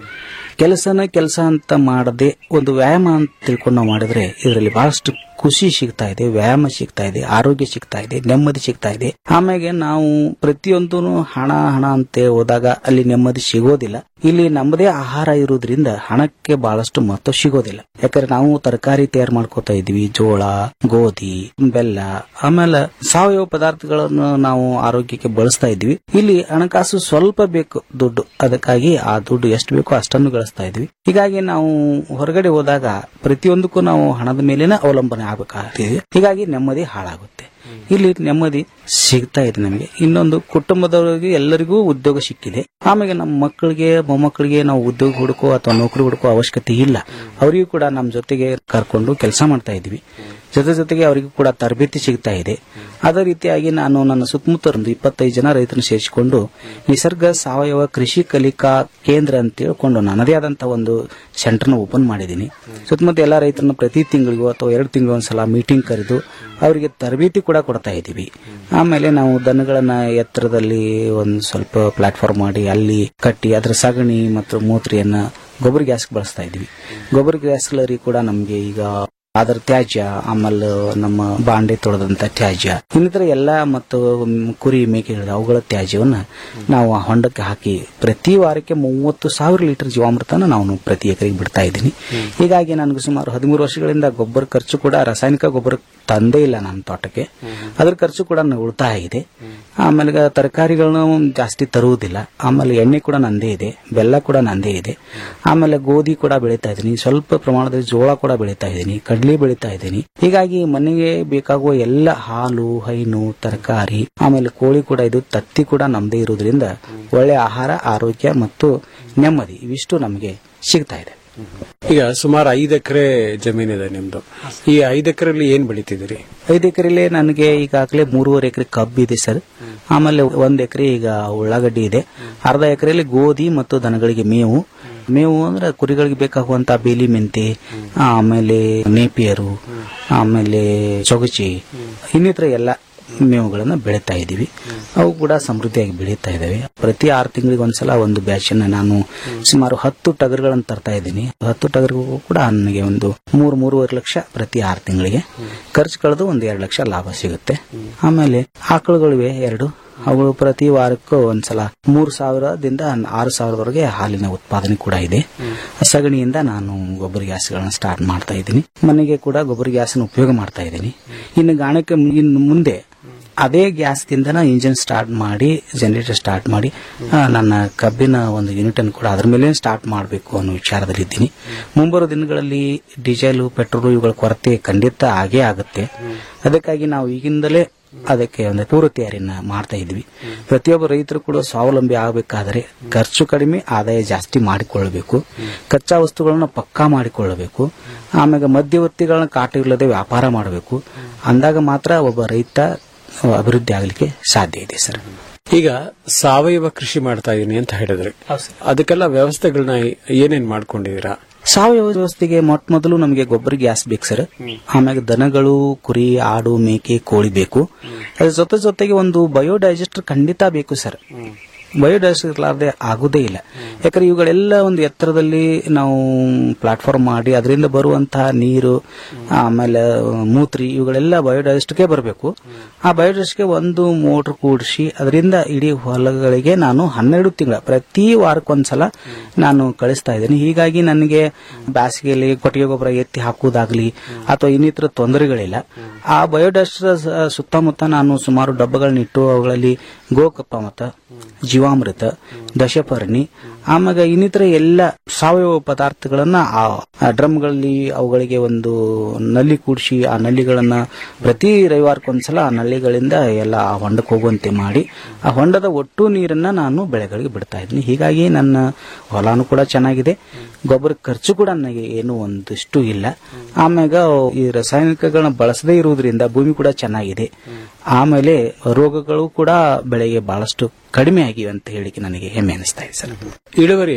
ಕೆಲಸನ ಕೆಲಸ ಅಂತ ಮಾಡದೆ ಒಂದು ವ್ಯಾಯಾಮ ಅಂತ ತಿಳ್ಕೊಂಡು ನಾವು ಮಾಡಿದ್ರೆ ಇದರಲ್ಲಿ ಬಹಳಷ್ಟು ಖುಷಿ ಸಿಗ್ತಾ ಇದೆ ವ್ಯಾಯಾಮ ಸಿಗ್ತಾ ಇದೆ ಆರೋಗ್ಯ ಸಿಗ್ತಾ ಇದೆ ನೆಮ್ಮದಿ ಸಿಗ್ತಾ ಇದೆ ಆಮೇಲೆ ನಾವು ಪ್ರತಿಯೊಂದು ಹಣ ಹಣ ಅಂತ ಹೋದಾಗ ಅಲ್ಲಿ ನೆಮ್ಮದಿ ಸಿಗೋದಿಲ್ಲ ಇಲ್ಲಿ ನಮ್ಮದೇ ಆಹಾರ ಇರುವುದರಿಂದ ಹಣಕ್ಕೆ ಬಹಳಷ್ಟು ಮಹತ್ವ ಸಿಗೋದಿಲ್ಲ ಯಾಕಂದ್ರೆ ನಾವು ತರಕಾರಿ ತಯಾರು ಮಾಡ್ಕೋತಾ ಇದ್ವಿ ಜೋಳ ಗೋಧಿ ಬೆಲ್ಲ ಆಮೇಲೆ ಸಾವಯವ ಪದಾರ್ಥಗಳನ್ನು ನಾವು ಆರೋಗ್ಯಕ್ಕೆ ಬಳಸ್ತಾ ಇದ್ವಿ ಇಲ್ಲಿ ಹಣಕಾಸು ಸ್ವಲ್ಪ ಬೇಕು ದುಡ್ಡು ಅದಕ್ಕಾಗಿ ಆ ದುಡ್ಡು ಎಷ್ಟು ಬೇಕೋ ಅಷ್ಟನ್ನು ಗಳಿಸ್ತಾ ಇದ್ವಿ ಹೀಗಾಗಿ ನಾವು ಹೊರಗಡೆ ಹೋದಾಗ ಪ್ರತಿಯೊಂದಕ್ಕೂ ನಾವು ಹಣದ ಮೇಲೇನೆ ಅವಲಂಬನೆ ಆಗಬೇಕಾಗ್ತಿದೆ ಹೀಗಾಗಿ ನೆಮ್ಮದಿ ಹಾಳಾಗುತ್ತೆ ಇಲ್ಲಿ ನೆಮ್ಮದಿ ಸಿಗ್ತಾ ಇದೆ ನಮಗೆ ಇನ್ನೊಂದು ಕುಟುಂಬದವರಿಗೆ ಎಲ್ಲರಿಗೂ ಉದ್ಯೋಗ ಸಿಕ್ಕಿದೆ ಆಮೇಲೆ ನಮ್ಮ ಮಕ್ಕಳಿಗೆ ಮೊಮ್ಮಕ್ಕಳಿಗೆ ನಾವು ಉದ್ಯೋಗ ಹುಡುಕೋ ಅಥವಾ ನೌಕರಿ ಹುಡುಕೋ ಅವಶ್ಯಕತೆ ಇಲ್ಲ ಅವರಿಗೂ ಕೂಡ ನಮ್ಮ ಜೊತೆಗೆ ಕರ್ಕೊಂಡು ಕೆಲಸ ಮಾಡ್ತಾ ಇದ್ವಿ ಜೊತೆ ಜೊತೆಗೆ ಅವರಿಗೂ ಕೂಡ ತರಬೇತಿ ಸಿಗ್ತಾ ಇದೆ ಅದೇ ರೀತಿಯಾಗಿ ನಾನು ನನ್ನ ಸುತ್ತಮುತ್ತ ಒಂದು ಇಪ್ಪತ್ತೈದು ಜನ ರೈತರನ್ನು ಸೇರಿಸಿಕೊಂಡು ನಿಸರ್ಗ ಸಾವಯವ ಕೃಷಿ ಕಲಿಕಾ ಕೇಂದ್ರ ಅಂತ ಹೇಳ್ಕೊಂಡು ನನ್ನದೇ ಆದಂತಹ ಒಂದು ಸೆಂಟರ್ನ ಓಪನ್ ಮಾಡಿದ್ದೀನಿ ಸುತ್ತಮುತ್ತ ಎಲ್ಲ ರೈತರನ್ನ ಪ್ರತಿ ತಿಂಗಳಿಗೂ ಅಥವಾ ಎರಡು ತಿಂಗಳು ಒಂದ್ಸಲ ಮೀಟಿಂಗ್ ಕರೆದು ಅವರಿಗೆ ತರಬೇತಿ ಕೂಡ ಕೊಡ್ತಾ ಇದ್ದೀವಿ ಆಮೇಲೆ ನಾವು ದನಗಳನ್ನ ಎತ್ತರದಲ್ಲಿ ಒಂದು ಸ್ವಲ್ಪ ಪ್ಲಾಟ್ಫಾರ್ಮ್ ಮಾಡಿ ಅಲ್ಲಿ ಕಟ್ಟಿ ಅದರ ಸಗಣಿ ಮತ್ತು ಮೂತ್ರಿಯನ್ನ ಗೊಬ್ಬರ ಗ್ಯಾಸ್ ಬಳಸ್ತಾ ಇದ್ವಿ ಗೊಬ್ಬರ ಗ್ಯಾಸ್ ಕೂಡ ನಮಗೆ ಈಗ ಅದರ ತ್ಯಾಜ್ಯ ಆಮೇಲೆ ನಮ್ಮ ಬಾಂಡೆ ತೊಳೆದಂತ ತ್ಯಾಜ್ಯ ಇನ್ನಿತರ ಎಲ್ಲ ಮತ್ತು ಕುರಿ ಮೇಕೆಗಳು ಅವುಗಳ ತ್ಯಾಜ್ಯವನ್ನ ನಾವು ಆ ಹೊಂಡಕ್ಕೆ ಹಾಕಿ ಪ್ರತಿ ವಾರಕ್ಕೆ ಮೂವತ್ತು ಸಾವಿರ ಲೀಟರ್ ಜೀವಾಮೃತನ ನಾವು ಪ್ರತಿ ಎಕರೆಗೆ ಬಿಡ್ತಾ ಇದ್ದೀನಿ ಹೀಗಾಗಿ ನನಗೆ ಸುಮಾರು ಹದಿಮೂರು ವರ್ಷಗಳಿಂದ ಗೊಬ್ಬರ ಖರ್ಚು ಕೂಡ ರಾಸಾಯನಿಕ ಗೊಬ್ಬರ ತಂದೇ ಇಲ್ಲ ನನ್ನ ತೋಟಕ್ಕೆ ಅದ್ರ ಖರ್ಚು ಕೂಡ ನನಗೆ ಉಳಿತಾಯ ಇದೆ ಆಮೇಲೆ ತರಕಾರಿಗಳನ್ನ ಜಾಸ್ತಿ ತರುವುದಿಲ್ಲ ಆಮೇಲೆ ಎಣ್ಣೆ ಕೂಡ ನಂದೇ ಇದೆ ಬೆಲ್ಲ ಕೂಡ ನಂದೇ ಇದೆ ಆಮೇಲೆ ಗೋಧಿ ಕೂಡ ಬೆಳೀತಾ ಇದ್ದೀನಿ ಸ್ವಲ್ಪ ಪ್ರಮಾಣದಲ್ಲಿ ಜೋಳ ಕೂಡ ಬೆಳೀತಾ ಇದ್ದೀನಿ ಕಡ್ಲಿ ಬೆಳೀತಾ ಇದ್ದೀನಿ ಹೀಗಾಗಿ ಮನೆಗೆ ಬೇಕಾಗುವ ಎಲ್ಲ ಹಾಲು ಹೈನು ತರಕಾರಿ ಆಮೇಲೆ ಕೋಳಿ ಕೂಡ ಇದು ತತ್ತಿ ಕೂಡ ನಮ್ದೇ ಇರುವುದರಿಂದ ಒಳ್ಳೆ ಆಹಾರ ಆರೋಗ್ಯ ಮತ್ತು ನೆಮ್ಮದಿ ಇವಿಷ್ಟು ನಮಗೆ ಸಿಗ್ತಾ ಇದೆ ಈಗ ಸುಮಾರು ಐದು ಎಕರೆ ಜಮೀನಿದೆ ನಿಮ್ದು ಈ ಐದು ಎಕರೆಯಲ್ಲಿ ಏನ್ ಬೆಳಿತಿದ್ದೀರಿ ಐದು ಎಕರೆಲಿ ನನಗೆ ಈಗಾಗಲೇ ಮೂರುವರೆ ಎಕರೆ ಕಬ್ಬು ಇದೆ ಸರ್ ಆಮೇಲೆ ಒಂದ್ ಎಕರೆ ಈಗ ಉಳ್ಳಾಗಡ್ಡಿ ಇದೆ ಅರ್ಧ ಎಕರೆಯಲ್ಲಿ ಗೋಧಿ ಮತ್ತು ದನಗಳಿಗೆ ಮೇವು ಮೇವು ಅಂದ್ರೆ ಕುರಿಗಳಿಗೆ ಬೇಕಾಗುವಂತ ಬೇಲಿ ಮೆಂತೆ ಆಮೇಲೆ ನೇಪಿಯರು ಆಮೇಲೆ ಚೊಗಚಿ ಇನ್ನಿತರ ಎಲ್ಲ ಮೇವುಗಳನ್ನ ಬೆಳೀತಾ ಇದ್ದೀವಿ ಅವು ಕೂಡ ಸಮೃದ್ಧಿಯಾಗಿ ಬೆಳೀತಾ ಇದ್ದಾವೆ ಪ್ರತಿ ಆರು ತಿಂಗಳಿಗೆ ಒಂದ್ಸಲ ಒಂದು ಬ್ಯಾಚ್ ಅನ್ನ ನಾನು ಸುಮಾರು ಹತ್ತು ಟಗರ್ಗಳನ್ನು ತರ್ತಾ ಇದ್ದೀನಿ ಹತ್ತು ಟಗರ್ಗೂ ಕೂಡ ನನಗೆ ಒಂದು ಮೂರು ಮೂರುವರೆ ಲಕ್ಷ ಪ್ರತಿ ಆರು ತಿಂಗಳಿಗೆ ಖರ್ಚು ಕಳೆದು ಒಂದು ಎರಡು ಲಕ್ಷ ಲಾಭ ಸಿಗುತ್ತೆ ಆಮೇಲೆ ಆಕಳುಗಳಿವೆ ಎರಡು ಅವುಗಳು ಪ್ರತಿ ವಾರಕ್ಕೂ ಒಂದ್ಸಲ ಮೂರು ಸಾವಿರದಿಂದ ಆರು ಸಾವಿರದವರೆಗೆ ಹಾಲಿನ ಉತ್ಪಾದನೆ ಕೂಡ ಇದೆ ಸಗಣಿಯಿಂದ ನಾನು ಗೊಬ್ಬರ ಗ್ಯಾಸ್ಗಳನ್ನ ಸ್ಟಾರ್ಟ್ ಮಾಡ್ತಾ ಇದ್ದೀನಿ ಮನೆಗೆ ಕೂಡ ಗೊಬ್ಬರ ಗ್ಯಾಸ್ ಉಪಯೋಗ ಮಾಡ್ತಾ ಇದ್ದೀನಿ ಇನ್ನು ಗಾಣಕ್ಕೆ ಇನ್ನು ಮುಂದೆ ಅದೇ ಗ್ಯಾಸ್ ದಿಂದ ಇಂಜಿನ್ ಸ್ಟಾರ್ಟ್ ಮಾಡಿ ಜನರೇಟರ್ ಸ್ಟಾರ್ಟ್ ಮಾಡಿ ಆ, ನನ್ನ ಕಬ್ಬಿನ ಒಂದು ಯೂನಿಟ್ ಅನ್ನು ಕೂಡ ಅದ್ರ ಮೇಲೆ ಸ್ಟಾರ್ಟ್ ಮಾಡಬೇಕು ಅನ್ನೋ ವಿಚಾರದಲ್ಲಿ ಇದ್ದೀನಿ ಮುಂಬರುವ ದಿನಗಳಲ್ಲಿ ಡೀಸೆಲ್ ಪೆಟ್ರೋಲ್ ಇವುಗಳ ಕೊರತೆ ಖಂಡಿತ ಆಗೇ ಆಗುತ್ತೆ ಅದಕ್ಕಾಗಿ ನಾವು ಈಗಿಂದಲೇ ಅದಕ್ಕೆ ಒಂದು ಪೂರ್ವ ತಯಾರಿಯನ್ನ ಮಾಡ್ತಾ ಇದ್ವಿ ಪ್ರತಿಯೊಬ್ಬ ರೈತರು ಕೂಡ ಸ್ವಾವಲಂಬಿ ಆಗಬೇಕಾದರೆ ಖರ್ಚು ಕಡಿಮೆ ಆದಾಯ ಜಾಸ್ತಿ ಮಾಡಿಕೊಳ್ಳಬೇಕು ಕಚ್ಚಾ ವಸ್ತುಗಳನ್ನ ಪಕ್ಕಾ ಮಾಡಿಕೊಳ್ಳಬೇಕು ಆಮೇಲೆ ಮಧ್ಯವರ್ತಿಗಳನ್ನ ಕಾಟ ಇಲ್ಲದೆ ವ್ಯಾಪಾರ ಮಾಡಬೇಕು ಅಂದಾಗ ಮಾತ್ರ ಒಬ್ಬ ರೈತ ಅಭಿವೃದ್ಧಿ ಆಗಲಿಕ್ಕೆ ಸಾಧ್ಯ ಇದೆ ಸರ್ ಈಗ ಸಾವಯವ ಕೃಷಿ ಮಾಡ್ತಾ ಇದೀನಿ ಅಂತ ಹೇಳಿದ್ರಿ ಅದಕ್ಕೆಲ್ಲ ವ್ಯವಸ್ಥೆಗಳನ್ನ ಏನೇನ್ ಮಾಡ್ಕೊಂಡಿದೀರಾ ಸಾವಯವ ವ್ಯವಸ್ಥೆಗೆ ಮೊಟ್ಟ ಮೊದಲು ನಮಗೆ ಗೊಬ್ಬರ ಗ್ಯಾಸ್ ಬೇಕು ಸರ್ ಆಮೇಲೆ ದನಗಳು ಕುರಿ ಆಡು ಮೇಕೆ ಕೋಳಿ ಬೇಕು ಅದ್ರ ಜೊತೆ ಜೊತೆಗೆ ಒಂದು ಬಯೋಡೈಜೆಸ್ಟರ್ ಖಂಡಿತ ಬೇಕು ಸರ್ ಬಯೋಡೈಜೆಸ್ಟರ್ ಇರಲಾರ್ದೆ ಆಗುದೇ ಇಲ್ಲ ಯಾಕಂದ್ರೆ ಇವುಗಳೆಲ್ಲ ಒಂದು ಎತ್ತರದಲ್ಲಿ ನಾವು ಪ್ಲಾಟ್ಫಾರ್ಮ್ ಮಾಡಿ ಅದರಿಂದ ಬರುವಂತಹ ನೀರು ಆಮೇಲೆ ಮೂತ್ರಿ ಇವುಗಳೆಲ್ಲ ಬಯೋಡೈಜೆಸ್ಟ್ಗೆ ಬರಬೇಕು ಆ ಬಯೋಡೈಜೆಸ್ಟ್ಗೆ ಒಂದು ಮೋಟರ್ ಕೂಡಿಸಿ ಅದರಿಂದ ಇಡೀ ಹೊಲಗಳಿಗೆ ನಾನು ಹನ್ನೆರಡು ತಿಂಗಳ ಪ್ರತಿ ವಾರಕ್ಕೊಂದ್ಸಲ ನಾನು ಕಳಿಸ್ತಾ ಇದ್ದೀನಿ ಹೀಗಾಗಿ ನನಗೆ ಬೇಸಿಗೆಯಲ್ಲಿ ಕೊಟ್ಟಿಗೆ ಗೊಬ್ಬರ ಎತ್ತಿ ಹಾಕುವುದಾಗ್ಲಿ ಅಥವಾ ಇನ್ನಿತರ ತೊಂದರೆಗಳಿಲ್ಲ ಆ ಬಯೋಡೈಜೆಸ್ಟರ್ ಸುತ್ತಮುತ್ತ ನಾನು ಸುಮಾರು ಡಬ್ಬಗಳನ್ನ ಇಟ್ಟು ಅವುಗಳಲ್ಲಿ ಗೋಕಪ್ಪ ಮತ್ತ ಜೀವಾಮೃತ ದಶಪರ್ಣಿ ಆಮೇಲೆ ಇನ್ನಿತರ ಎಲ್ಲ ಸಾವಯವ ಪದಾರ್ಥಗಳನ್ನ ಆ ಆ ಡ್ರಮ್ಗಳಲ್ಲಿ ಅವುಗಳಿಗೆ ಒಂದು ನಲ್ಲಿ ಕೂಡಿಸಿ ಆ ನಲ್ಲಿಗಳನ್ನ ಪ್ರತಿ ರವಿವಾರಕ್ಕೊಂದ್ಸಲ ಆ ನಲ್ಲಿಗಳಿಂದ ಎಲ್ಲ ಆ ಹೊಂಡಕ್ಕೆ ಹೋಗುವಂತೆ ಮಾಡಿ ಆ ಹೊಂಡದ ಒಟ್ಟು ನೀರನ್ನ ನಾನು ಬೆಳೆಗಳಿಗೆ ಬಿಡ್ತಾ ಇದ್ದೀನಿ ಹೀಗಾಗಿ ನನ್ನ ಹೊಲಾನು ಕೂಡ ಚೆನ್ನಾಗಿದೆ ಗೊಬ್ಬರ ಖರ್ಚು ಕೂಡ ನನಗೆ ಏನು ಒಂದಿಷ್ಟು ಇಲ್ಲ ಆಮ್ಯಾಗ ಈ ರಾಸಾಯನಿಕಗಳನ್ನ ಬಳಸದೇ ಇರುವುದರಿಂದ ಭೂಮಿ ಕೂಡ ಚೆನ್ನಾಗಿದೆ ಆಮೇಲೆ ರೋಗಗಳು ಕೂಡ ಬೆಳೆಗೆ ಬಹಳಷ್ಟು ಕಡಿಮೆ ಆಗಿವೆ ಅಂತ ಹೇಳಿಕೆ ನನಗೆ ಹೆಮ್ಮೆ ಅನಿಸ್ತಾ ಇದೆ ಸರ್ ಇಳುವರಿ ಹೇಗೆ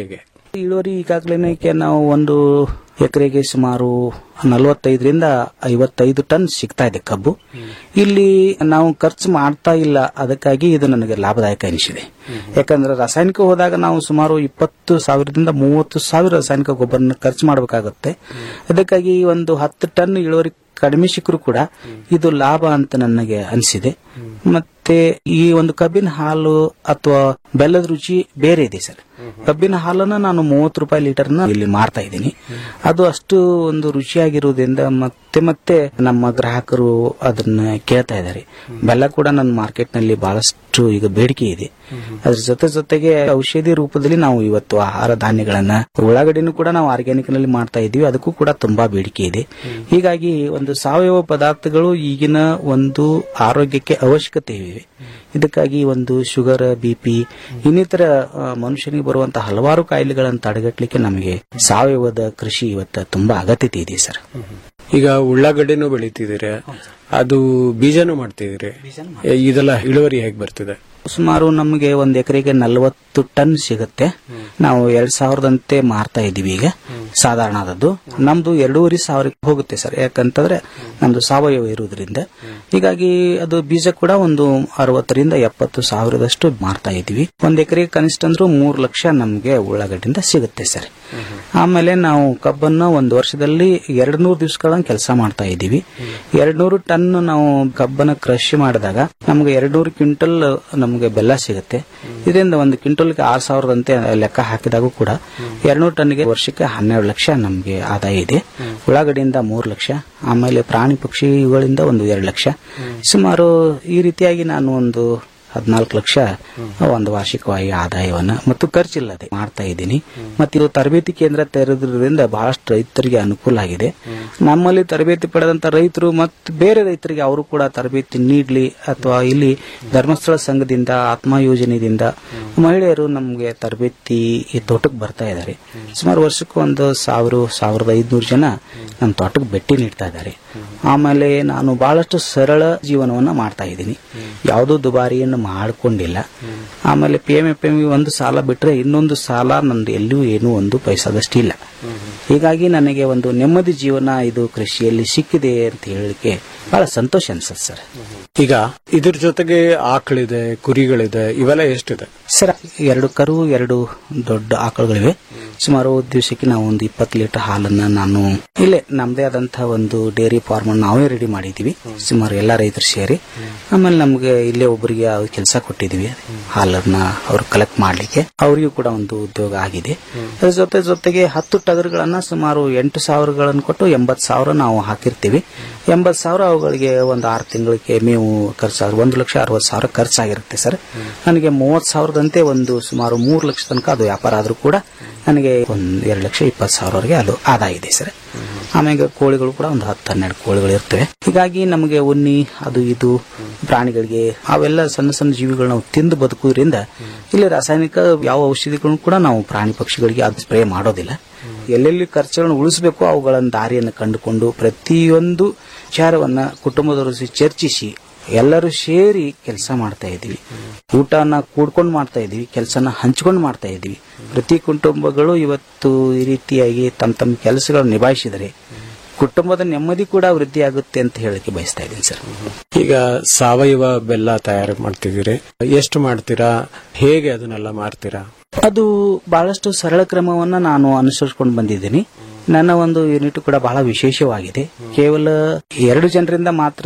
ಇಳುವರಿ ಈಗಾಗಲೇ ನಾವು ಒಂದು ಎಕರೆಗೆ ಸುಮಾರು ನಲವತ್ತೈದರಿಂದ ಐವತ್ತೈದು ಟನ್ ಸಿಗ್ತಾ ಇದೆ ಕಬ್ಬು ಇಲ್ಲಿ ನಾವು ಖರ್ಚು ಮಾಡ್ತಾ ಇಲ್ಲ ಅದಕ್ಕಾಗಿ ಇದು ನನಗೆ ಲಾಭದಾಯಕ ಎನಿಸಿದೆ ಯಾಕಂದ್ರೆ ರಾಸಾಯನಿಕ ಹೋದಾಗ ನಾವು ಸುಮಾರು ಇಪ್ಪತ್ತು ಸಾವಿರದಿಂದ ಮೂವತ್ತು ಸಾವಿರ ರಾಸಾಯನಿಕ ಗೊಬ್ಬರನ ಖರ್ಚು ಮಾಡಬೇಕಾಗುತ್ತೆ ಅದಕ್ಕಾಗಿ ಒಂದು ಹತ್ತು ಟನ್ ಇಳುವರಿ ಕಡಿಮೆ ಸಿಕ್ಕರೂ ಕೂಡ ಇದು ಲಾಭ ಅಂತ ನನಗೆ ಅನಿಸಿದೆ ಮತ್ತೆ ಈ ಒಂದು ಕಬ್ಬಿನ ಹಾಲು ಅಥವಾ ಬೆಲ್ಲದ ರುಚಿ ಬೇರೆ ಇದೆ ಸರ್ ಕಬ್ಬಿನ ಹಾಲನ್ನ ನಾನು ಮೂವತ್ತು ರೂಪಾಯಿ ಲೀಟರ್ನ ಇಲ್ಲಿ ಮಾರ್ತಾ ಇದ್ದೀನಿ ಅದು ಅಷ್ಟು ಒಂದು ರುಚಿಯಾಗಿರುವುದರಿಂದ ಮತ್ತೆ ಮತ್ತೆ ನಮ್ಮ ಗ್ರಾಹಕರು ಅದನ್ನ ಕೇಳ್ತಾ ಇದ್ದಾರೆ ಬೆಲ್ಲ ಕೂಡ ನನ್ನ ಮಾರ್ಕೆಟ್ ನಲ್ಲಿ ಬಹಳಷ್ಟು ಈಗ ಬೇಡಿಕೆ ಇದೆ ಅದ್ರ ಜೊತೆ ಜೊತೆಗೆ ಔಷಧಿ ರೂಪದಲ್ಲಿ ನಾವು ಇವತ್ತು ಆಹಾರ ಧಾನ್ಯಗಳನ್ನ ಉಳ್ಳಾಗಡ್ಡಿನೂ ಕೂಡ ನಾವು ಆರ್ಗ್ಯಾನಿಕ್ ನಲ್ಲಿ ಮಾಡ್ತಾ ಇದೀವಿ ಅದಕ್ಕೂ ಕೂಡ ತುಂಬಾ ಬೇಡಿಕೆ ಇದೆ ಹೀಗಾಗಿ ಒಂದು ಸಾವಯವ ಪದಾರ್ಥಗಳು ಈಗಿನ ಒಂದು ಆರೋಗ್ಯಕ್ಕೆ ಅವಶ್ಯಕತೆ ಇವೆ ಇದಕ್ಕಾಗಿ ಒಂದು ಶುಗರ್ ಬಿಪಿ ಇನ್ನಿತರ ಆ, ಮನುಷ್ಯನಿಗೆ ಬರುವಂತಹ ಹಲವಾರು ಕಾಯಿಲೆಗಳನ್ನು ತಡೆಗಟ್ಟಲಿಕ್ಕೆ ನಮಗೆ ಸಾವಯವದ ಕೃಷಿ ಇವತ್ತು ತುಂಬಾ ಅಗತ್ಯತೆ ಇದೆ ಸರ್ ಈಗ ಉಳ್ಳಾಗಡ್ಡೆನೂ ಬೆಳಿತಿದ್ದೀರಿ ಅದು ಬೀಜನೂ ಮಾಡ್ತಿದ್ದೀರಿ ಇದೆಲ್ಲ ಇಳುವರಿ ಹೇಗೆ ಬರ್ತಿದೆ ಸುಮಾರು ನಮಗೆ ಒಂದ್ ಎಕರೆಗೆ ನಲವತ್ತು ಟನ್ ಸಿಗುತ್ತೆ ನಾವು ಎರಡ್ ಸಾವಿರದಂತೆ ಮಾರ್ತಾ ಇದೀವಿ ಈಗ ಸಾಧಾರಣ ಆದದ್ದು ನಮ್ದು ಎರಡೂವರೆ ಸಾವಿರಕ್ಕೆ ಹೋಗುತ್ತೆ ಸರ್ ಯಾಕಂತಂದ್ರೆ ನಮ್ದು ಸಾವಯವ ಇರುವುದರಿಂದ ಹೀಗಾಗಿ ಅದು ಬೀಜ ಕೂಡ ಒಂದು ಅರವತ್ತರಿಂದ ಎಪ್ಪತ್ತು ಸಾವಿರದಷ್ಟು ಮಾರ್ತಾ ಇದೀವಿ ಒಂದ್ ಎಕರೆಗೆ ಕನಿಷ್ಠ ಅಂದ್ರೂ ಮೂರು ಲಕ್ಷ ನಮ್ಗೆ ಉಳ್ಳಾಗಡ್ಡಿಂದ ಸಿಗುತ್ತೆ ಸರ್ ಆಮೇಲೆ ನಾವು ಕಬ್ಬನ್ನ ಒಂದು ವರ್ಷದಲ್ಲಿ ಎರಡ್ ನೂರು ದಿವಸಗಳ ಕೆಲಸ ಮಾಡ್ತಾ ಇದೀವಿ ಎರಡ್ ನೂರು ಟನ್ ನಾವು ಕಬ್ಬನ ಕೃಷಿ ಮಾಡಿದಾಗ ನಮ್ಗೆ ಎರಡ್ ನೂರು ಕ್ವಿಂಟಲ್ ನಮಗೆ ಬೆಲ್ಲ ಸಿಗುತ್ತೆ ಇದರಿಂದ ಒಂದು ಕ್ವಿಂಟಲ್ಗೆ ಆರ್ ಸಾವಿರದಂತೆ ಲೆಕ್ಕ ಹಾಕಿದಾಗೂ ಕೂಡ ಎರಡ್ನೂರು ಟನ್ಗೆ ವರ್ಷಕ್ಕೆ ಹನ್ನೆರಡು ಲಕ್ಷ ನಮಗೆ ಆದಾಯ ಇದೆ ಉಳ್ಳಾಗಡ್ಡಿಯಿಂದ ಮೂರು ಲಕ್ಷ ಆಮೇಲೆ ಪ್ರಾಣಿ ಪಕ್ಷಿಗಳಿಂದ ಒಂದು ಎರಡು ಲಕ್ಷ ಸುಮಾರು ಈ ರೀತಿಯಾಗಿ ನಾನು ಒಂದು ಹದಿನಾಲ್ಕು ಲಕ್ಷ ಒಂದು ವಾರ್ಷಿಕವಾಗಿ ಆದಾಯವನ್ನ ಮತ್ತು ಖರ್ಚಿಲ್ಲದೆ ಮಾಡ್ತಾ ಇದ್ದೀನಿ ಮತ್ತು ಇದು ತರಬೇತಿ ಕೇಂದ್ರ ತೆರೆದ್ರಿಂದ ಬಹಳಷ್ಟು ರೈತರಿಗೆ ಅನುಕೂಲ ಆಗಿದೆ ನಮ್ಮಲ್ಲಿ ತರಬೇತಿ ಪಡೆದಂತ ರೈತರು ಮತ್ತು ಬೇರೆ ರೈತರಿಗೆ ಅವರು ಕೂಡ ತರಬೇತಿ ನೀಡಲಿ ಅಥವಾ ಇಲ್ಲಿ ಧರ್ಮಸ್ಥಳ ಸಂಘದಿಂದ ಆತ್ಮ ಯೋಜನೆಯಿಂದ ಮಹಿಳೆಯರು ನಮಗೆ ತರಬೇತಿ ಈ ತೋಟಕ್ಕೆ ಬರ್ತಾ ಇದ್ದಾರೆ ಸುಮಾರು ವರ್ಷಕ್ಕೆ ಒಂದು ಸಾವಿರ ಸಾವಿರದ ಐದುನೂರು ಜನ ನಮ್ಮ ತೋಟಕ್ಕೆ ಭೇಟಿ ನೀಡ್ತಾ ಇದ್ದಾರೆ ಆಮೇಲೆ ನಾನು ಬಹಳಷ್ಟು ಸರಳ ಜೀವನವನ್ನ ಮಾಡ್ತಾ ಇದ್ದೀನಿ ಯಾವುದೋ ದುಬಾರಿಯನ್ನು ಮಾಡಿಕೊಂಡಿಲ್ಲ ಆಮೇಲೆ ಪಿ ಎಂ ಎಫ್ ಎಂ ಒಂದು ಸಾಲ ಬಿಟ್ರೆ ಇನ್ನೊಂದು ಸಾಲ ನಂದು ಎಲ್ಲೂ ಏನೂ ಒಂದು ಪೈಸಾದಷ್ಟಿಲ್ಲ ಹೀಗಾಗಿ ನನಗೆ ಒಂದು ನೆಮ್ಮದಿ ಜೀವನ ಇದು ಕೃಷಿಯಲ್ಲಿ ಸಿಕ್ಕಿದೆ ಅಂತ ಹೇಳಲಿಕ್ಕೆ ಬಹಳ ಸಂತೋಷ ಅನ್ಸುತ್ತೆ ಸರ್ ಈಗ ಇದ್ರ ಜೊತೆಗೆ ಆಕಳಿದೆ ಕುರಿಗಳಿದೆ ಇವೆಲ್ಲ ಎಷ್ಟಿದೆ ಸರ್ ಎರಡು ಕರು ಎರಡು ದೊಡ್ಡ ಆಕಳುಗಳಿವೆ ಸುಮಾರು ದಿವಸಕ್ಕೆ ನಾವು ಒಂದು ಇಪ್ಪತ್ತು ಲೀಟರ್ ಹಾಲನ್ನ ನಾನು ಇಲ್ಲೇ ನಮ್ದೇ ಆದಂತಹ ಒಂದು ಡೈರಿ ಫಾರ್ಮ್ ನಾವೇ ರೆಡಿ ಮಾಡಿದೀವಿ ಸುಮಾರು ಎಲ್ಲ ರೈತರು ಸೇರಿ ಆಮೇಲೆ ನಮ್ಗೆ ಇಲ್ಲೇ ಒಬ್ಬರಿಗೆ ಕೆಲಸ ಕೊಟ್ಟಿದೀವಿ ಹಾಲನ್ನ ಅವ್ರು ಕಲೆಕ್ಟ್ ಮಾಡ್ಲಿಕ್ಕೆ ಅವರಿಗೂ ಕೂಡ ಒಂದು ಉದ್ಯೋಗ ಆಗಿದೆ ಅದ್ರ ಜೊತೆ ಜೊತೆಗೆ ಹತ್ತು ಟಗರುಗಳನ್ನ ಸುಮಾರು ಎಂಟು ಸಾವಿರಗಳನ್ನು ಕೊಟ್ಟು ಎಂಬತ್ತು ಸಾವಿರ ನಾವು ಹಾಕಿರ್ತೀವಿ ಎಂಬತ್ತು ಸಾವಿರ ಅವುಗಳಿಗೆ ಒಂದು ಆರು ತಿಂಗಳಿಗೆ ಮೇವು ಖರ್ಚಾಗ ಒಂದು ಲಕ್ಷ ಅರವತ್ತು ಸಾವಿರ ಖರ್ಚಾಗಿರುತ್ತೆ ಸರ್ ನನಗೆ ಮೂವತ್ತು ಸಾವಿರದಂತೆ ಒಂದು ಸುಮಾರು ಮೂರು ಲಕ್ಷ ತನಕ ಅದು ವ್ಯಾಪಾರ ಆದ್ರೂ ಕೂಡ ನನಗೆ ಒಂದು ಎರಡು ಲಕ್ಷ ಇಪ್ಪತ್ತು ಸಾವಿರವರೆಗೆ ಅದು ಆದಾಯ ಇದೆ ಸರ್ ಆಮೇಲೆ ಕೋಳಿಗಳು ಕೂಡ ಒಂದು ಹತ್ತು ಹನ್ನೆರಡು ಕೋಳಿಗಳು ಇರ್ತವೆ ಹೀಗಾಗಿ ನಮಗೆ ಉನ್ನಿ ಅದು ಇದು ಪ್ರಾಣಿಗಳಿಗೆ ಅವೆಲ್ಲ ಸಣ್ಣ ಸಣ್ಣ ಜೀವಿಗಳು ನಾವು ತಿಂದು ಬದುಕುವುದರಿಂದ ಇಲ್ಲಿ ರಾಸಾಯನಿಕ ಯಾವ ಔಷಧಿಗಳನ್ನು ಕೂಡ ನಾವು ಪ್ರಾಣಿ ಪಕ್ಷಿಗಳಿಗೆ ಅದು ಸ್ಪ್ರೇ ಮಾಡೋದಿಲ್ಲ ಎಲ್ಲೆಲ್ಲಿ ಖರ್ಚುಗಳನ್ನು ಉಳಿಸಬೇಕು ಅವುಗಳನ್ನು ದಾರಿಯನ್ನು ಕಂಡುಕೊಂಡು ಪ್ರತಿಯೊಂದು ವಿಚಾರವನ್ನ ಕುಟುಂಬದವರು ಜೊತೆ ಚರ್ಚಿಸಿ ಎಲ್ಲರೂ ಸೇರಿ ಕೆಲಸ ಮಾಡ್ತಾ ಇದ್ವಿ ಊಟನ ಕೂಡ್ಕೊಂಡು ಮಾಡ್ತಾ ಇದ್ವಿ ಕೆಲಸನ ಹಂಚ್ಕೊಂಡು ಮಾಡ್ತಾ ಇದ್ವಿ ಪ್ರತಿ ಕುಟುಂಬಗಳು ಇವತ್ತು ಈ ರೀತಿಯಾಗಿ ತಮ್ಮ ತಮ್ಮ ಕೆಲಸಗಳನ್ನು ನಿಭಾಯಿಸಿದರೆ ಕುಟುಂಬದ ನೆಮ್ಮದಿ ಕೂಡ ವೃದ್ಧಿ ಆಗುತ್ತೆ ಅಂತ ಹೇಳಕ್ಕೆ ಬಯಸ್ತಾ ಇದ್ದೀನಿ ಸರ್ ಈಗ ಸಾವಯವ ಬೆಲ್ಲ ತಯಾರು ಮಾಡ್ತಿದ್ದೀರಿ ಎಷ್ಟು ಮಾಡ್ತೀರಾ ಹೇಗೆ ಅದನ್ನೆಲ್ಲ ಮಾರ್ತೀರಾ ಅದು ಬಹಳಷ್ಟು ಸರಳ ಕ್ರಮವನ್ನ ನಾನು ಅನುಸರಿಸಿಕೊಂಡು ಬಂದಿದ್ದೀನಿ ನನ್ನ ಒಂದು ಯೂನಿಟ್ ಕೂಡ ಬಹಳ ವಿಶೇಷವಾಗಿದೆ ಕೇವಲ ಎರಡು ಜನರಿಂದ ಮಾತ್ರ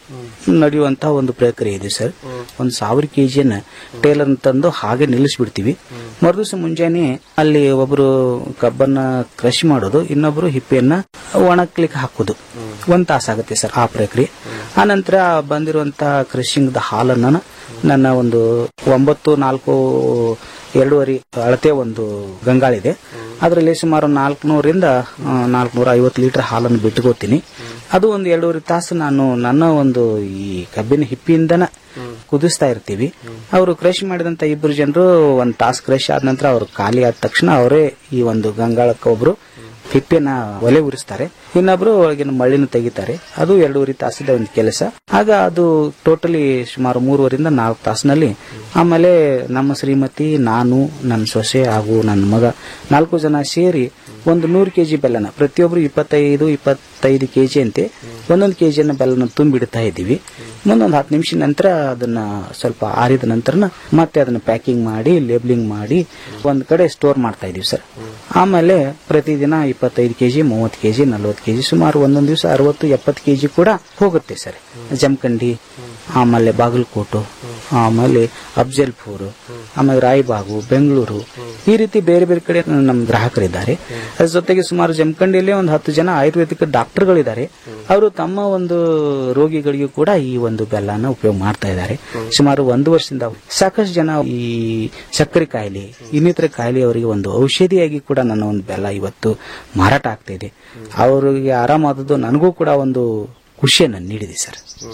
ನಡೆಯುವಂತಹ ಒಂದು ಪ್ರಕ್ರಿಯೆ ಇದೆ ಸರ್ ಒಂದು ಸಾವಿರ ಕೆಜಿಯನ್ನ ಟೇಲರ್ ತಂದು ಹಾಗೆ ನಿಲ್ಲಿಸ್ಬಿಡ್ತೀವಿ ಮರುದಿವಸ ಮುಂಜಾನೆ ಅಲ್ಲಿ ಒಬ್ರು ಕಬ್ಬನ್ನ ಕ್ರಶ್ ಮಾಡೋದು ಇನ್ನೊಬ್ರು ಹಿಪ್ಪೆಯನ್ನ ಒಣಗ್ಲಿಕ್ಕೆ ಹಾಕೋದು ಒಂದ್ ತಾಸಾಗುತ್ತೆ ಸರ್ ಆ ಪ್ರಕ್ರಿಯೆ ಆ ನಂತರ ಬಂದಿರುವಂತಹ ಕ್ರಶಿಂಗ್ ಹಾಲನ್ನ ನನ್ನ ಒಂದು ಒಂಬತ್ತು ನಾಲ್ಕು ಎರಡೂವರೆ ಅಳತೆ ಒಂದು ಗಂಗಾಳಿದೆ ಅದರಲ್ಲಿ ಸುಮಾರು ನಾಲ್ಕುನೂರಿಂದ ನಾಲ್ಕುನೂರ ಐವತ್ತು ಲೀಟರ್ ಹಾಲನ್ನು ಬಿಟ್ಕೋತೀನಿ ಅದು ಒಂದು ಎರಡೂವರೆ ತಾಸು ನಾನು ನನ್ನ ಒಂದು ಈ ಕಬ್ಬಿನ ಹಿಪ್ಪಿಯಿಂದನ ಕುದಿಸ್ತಾ ಇರ್ತೀವಿ ಅವರು ಕ್ರಶ್ ಮಾಡಿದಂತ ಇಬ್ಬರು ಜನರು ಒಂದು ತಾಸು ಕ್ರಶ್ ಆದ ನಂತರ ಅವರು ಖಾಲಿ ಆದ ತಕ್ಷಣ ಅವರೇ ಈ ಒಂದು ಗಂಗಾಳಕ್ಕೆ ಒಬ್ರು ತಿಪ್ಪೆನ ಒಲೆ ಉರಿಸ್ತಾರೆ ಇನ್ನೊಬ್ರು ಒಳಗಿನ ಮಳ್ಳಿನ ತೆಗಿತಾರೆ ಅದು ಎರಡೂವರೆ ತಾಸಿದ ಒಂದು ಕೆಲಸ ಆಗ ಅದು ಟೋಟಲಿ ಸುಮಾರು ಮೂರುವರಿಂದ ನಾಲ್ಕು ತಾಸಿನಲ್ಲಿ ಆಮೇಲೆ ನಮ್ಮ ಶ್ರೀಮತಿ ನಾನು ನನ್ನ ಸೊಸೆ ಹಾಗೂ ನನ್ನ ಮಗ ನಾಲ್ಕು ಜನ ಸೇರಿ ಒಂದು ನೂರು ಕೆಜಿ ಬೆಲ್ಲನ ಪ್ರತಿಯೊಬ್ರು ಇಪ್ಪತ್ತೈದು ಇಪ್ಪತ್ತೈದು ಕೆಜಿ ಅಂತೆ ಒಂದೊಂದು ಕೆಜಿಯನ್ನು ಬೆಲ್ಲನ ತುಂಬಿಡ್ತಾ ಇದ್ದೀವಿ ಮುಂದೊಂದು ಹತ್ತು ನಿಮಿಷ ನಂತರ ಅದನ್ನ ಸ್ವಲ್ಪ ಆರಿದ ನಂತರ ಮತ್ತೆ ಅದನ್ನ ಪ್ಯಾಕಿಂಗ್ ಮಾಡಿ ಲೇಬ್ಲಿಂಗ್ ಮಾಡಿ ಒಂದ್ ಕಡೆ ಸ್ಟೋರ್ ಮಾಡ್ತಾ ಇದೀವಿ ಸರ್ ಆಮೇಲೆ ಪ್ರತಿದಿನ ಇಪ್ಪತ್ತೈದು ಕೆಜಿ ಮೂವತ್ತು ಕೆಜಿ ನಲ್ವತ್ತು ಕೆಜಿ ಸುಮಾರು ಒಂದೊಂದು ದಿವಸ ಅರವತ್ತು ಎಪ್ಪತ್ತು ಕೆಜಿ ಕೂಡ ಹೋಗುತ್ತೆ ಸರ್ ಜಮಖಂಡಿ ಆಮೇಲೆ ಬಾಗಲಕೋಟು ಆಮೇಲೆ ಅಫ್ಜಲ್ಪುರ್ ಆಮೇಲೆ ರಾಯಬಾಗು ಬೆಂಗಳೂರು ಈ ರೀತಿ ಬೇರೆ ಬೇರೆ ಕಡೆ ನಮ್ಮ ಗ್ರಾಹಕರಿದ್ದಾರೆ ಅದ್ರ ಜೊತೆಗೆ ಸುಮಾರು ಜಮಖಂಡಿಯಲ್ಲಿ ಒಂದು ಹತ್ತು ಜನ ಆಯುರ್ವೇದಿಕ್ ಡಾಕ್ಟರ್ಗಳಿದ್ದಾರೆ ಅವರು ತಮ್ಮ ಒಂದು ರೋಗಿಗಳಿಗೂ ಕೂಡ ಈ ಒಂದು ಬೆಲ್ಲನ ಉಪಯೋಗ ಮಾಡ್ತಾ ಇದ್ದಾರೆ ಸುಮಾರು ಒಂದು ವರ್ಷದಿಂದ ಸಾಕಷ್ಟು ಜನ ಈ ಸಕ್ಕರೆ ಕಾಯಿಲೆ ಇನ್ನಿತರ ಕಾಯಿಲೆ ಅವರಿಗೆ ಒಂದು ಔಷಧಿಯಾಗಿ ಕೂಡ ನನ್ನ ಒಂದು ಬೆಲ್ಲ ಇವತ್ತು ಮಾರಾಟ ಆಗ್ತಾ ಇದೆ ಅವರಿಗೆ ಆರಾಮಾದದ್ದು ನನಗೂ ಕೂಡ ಒಂದು ಖುಷಿಯನ್ನು ನೀಡಿದೆ ಸರ್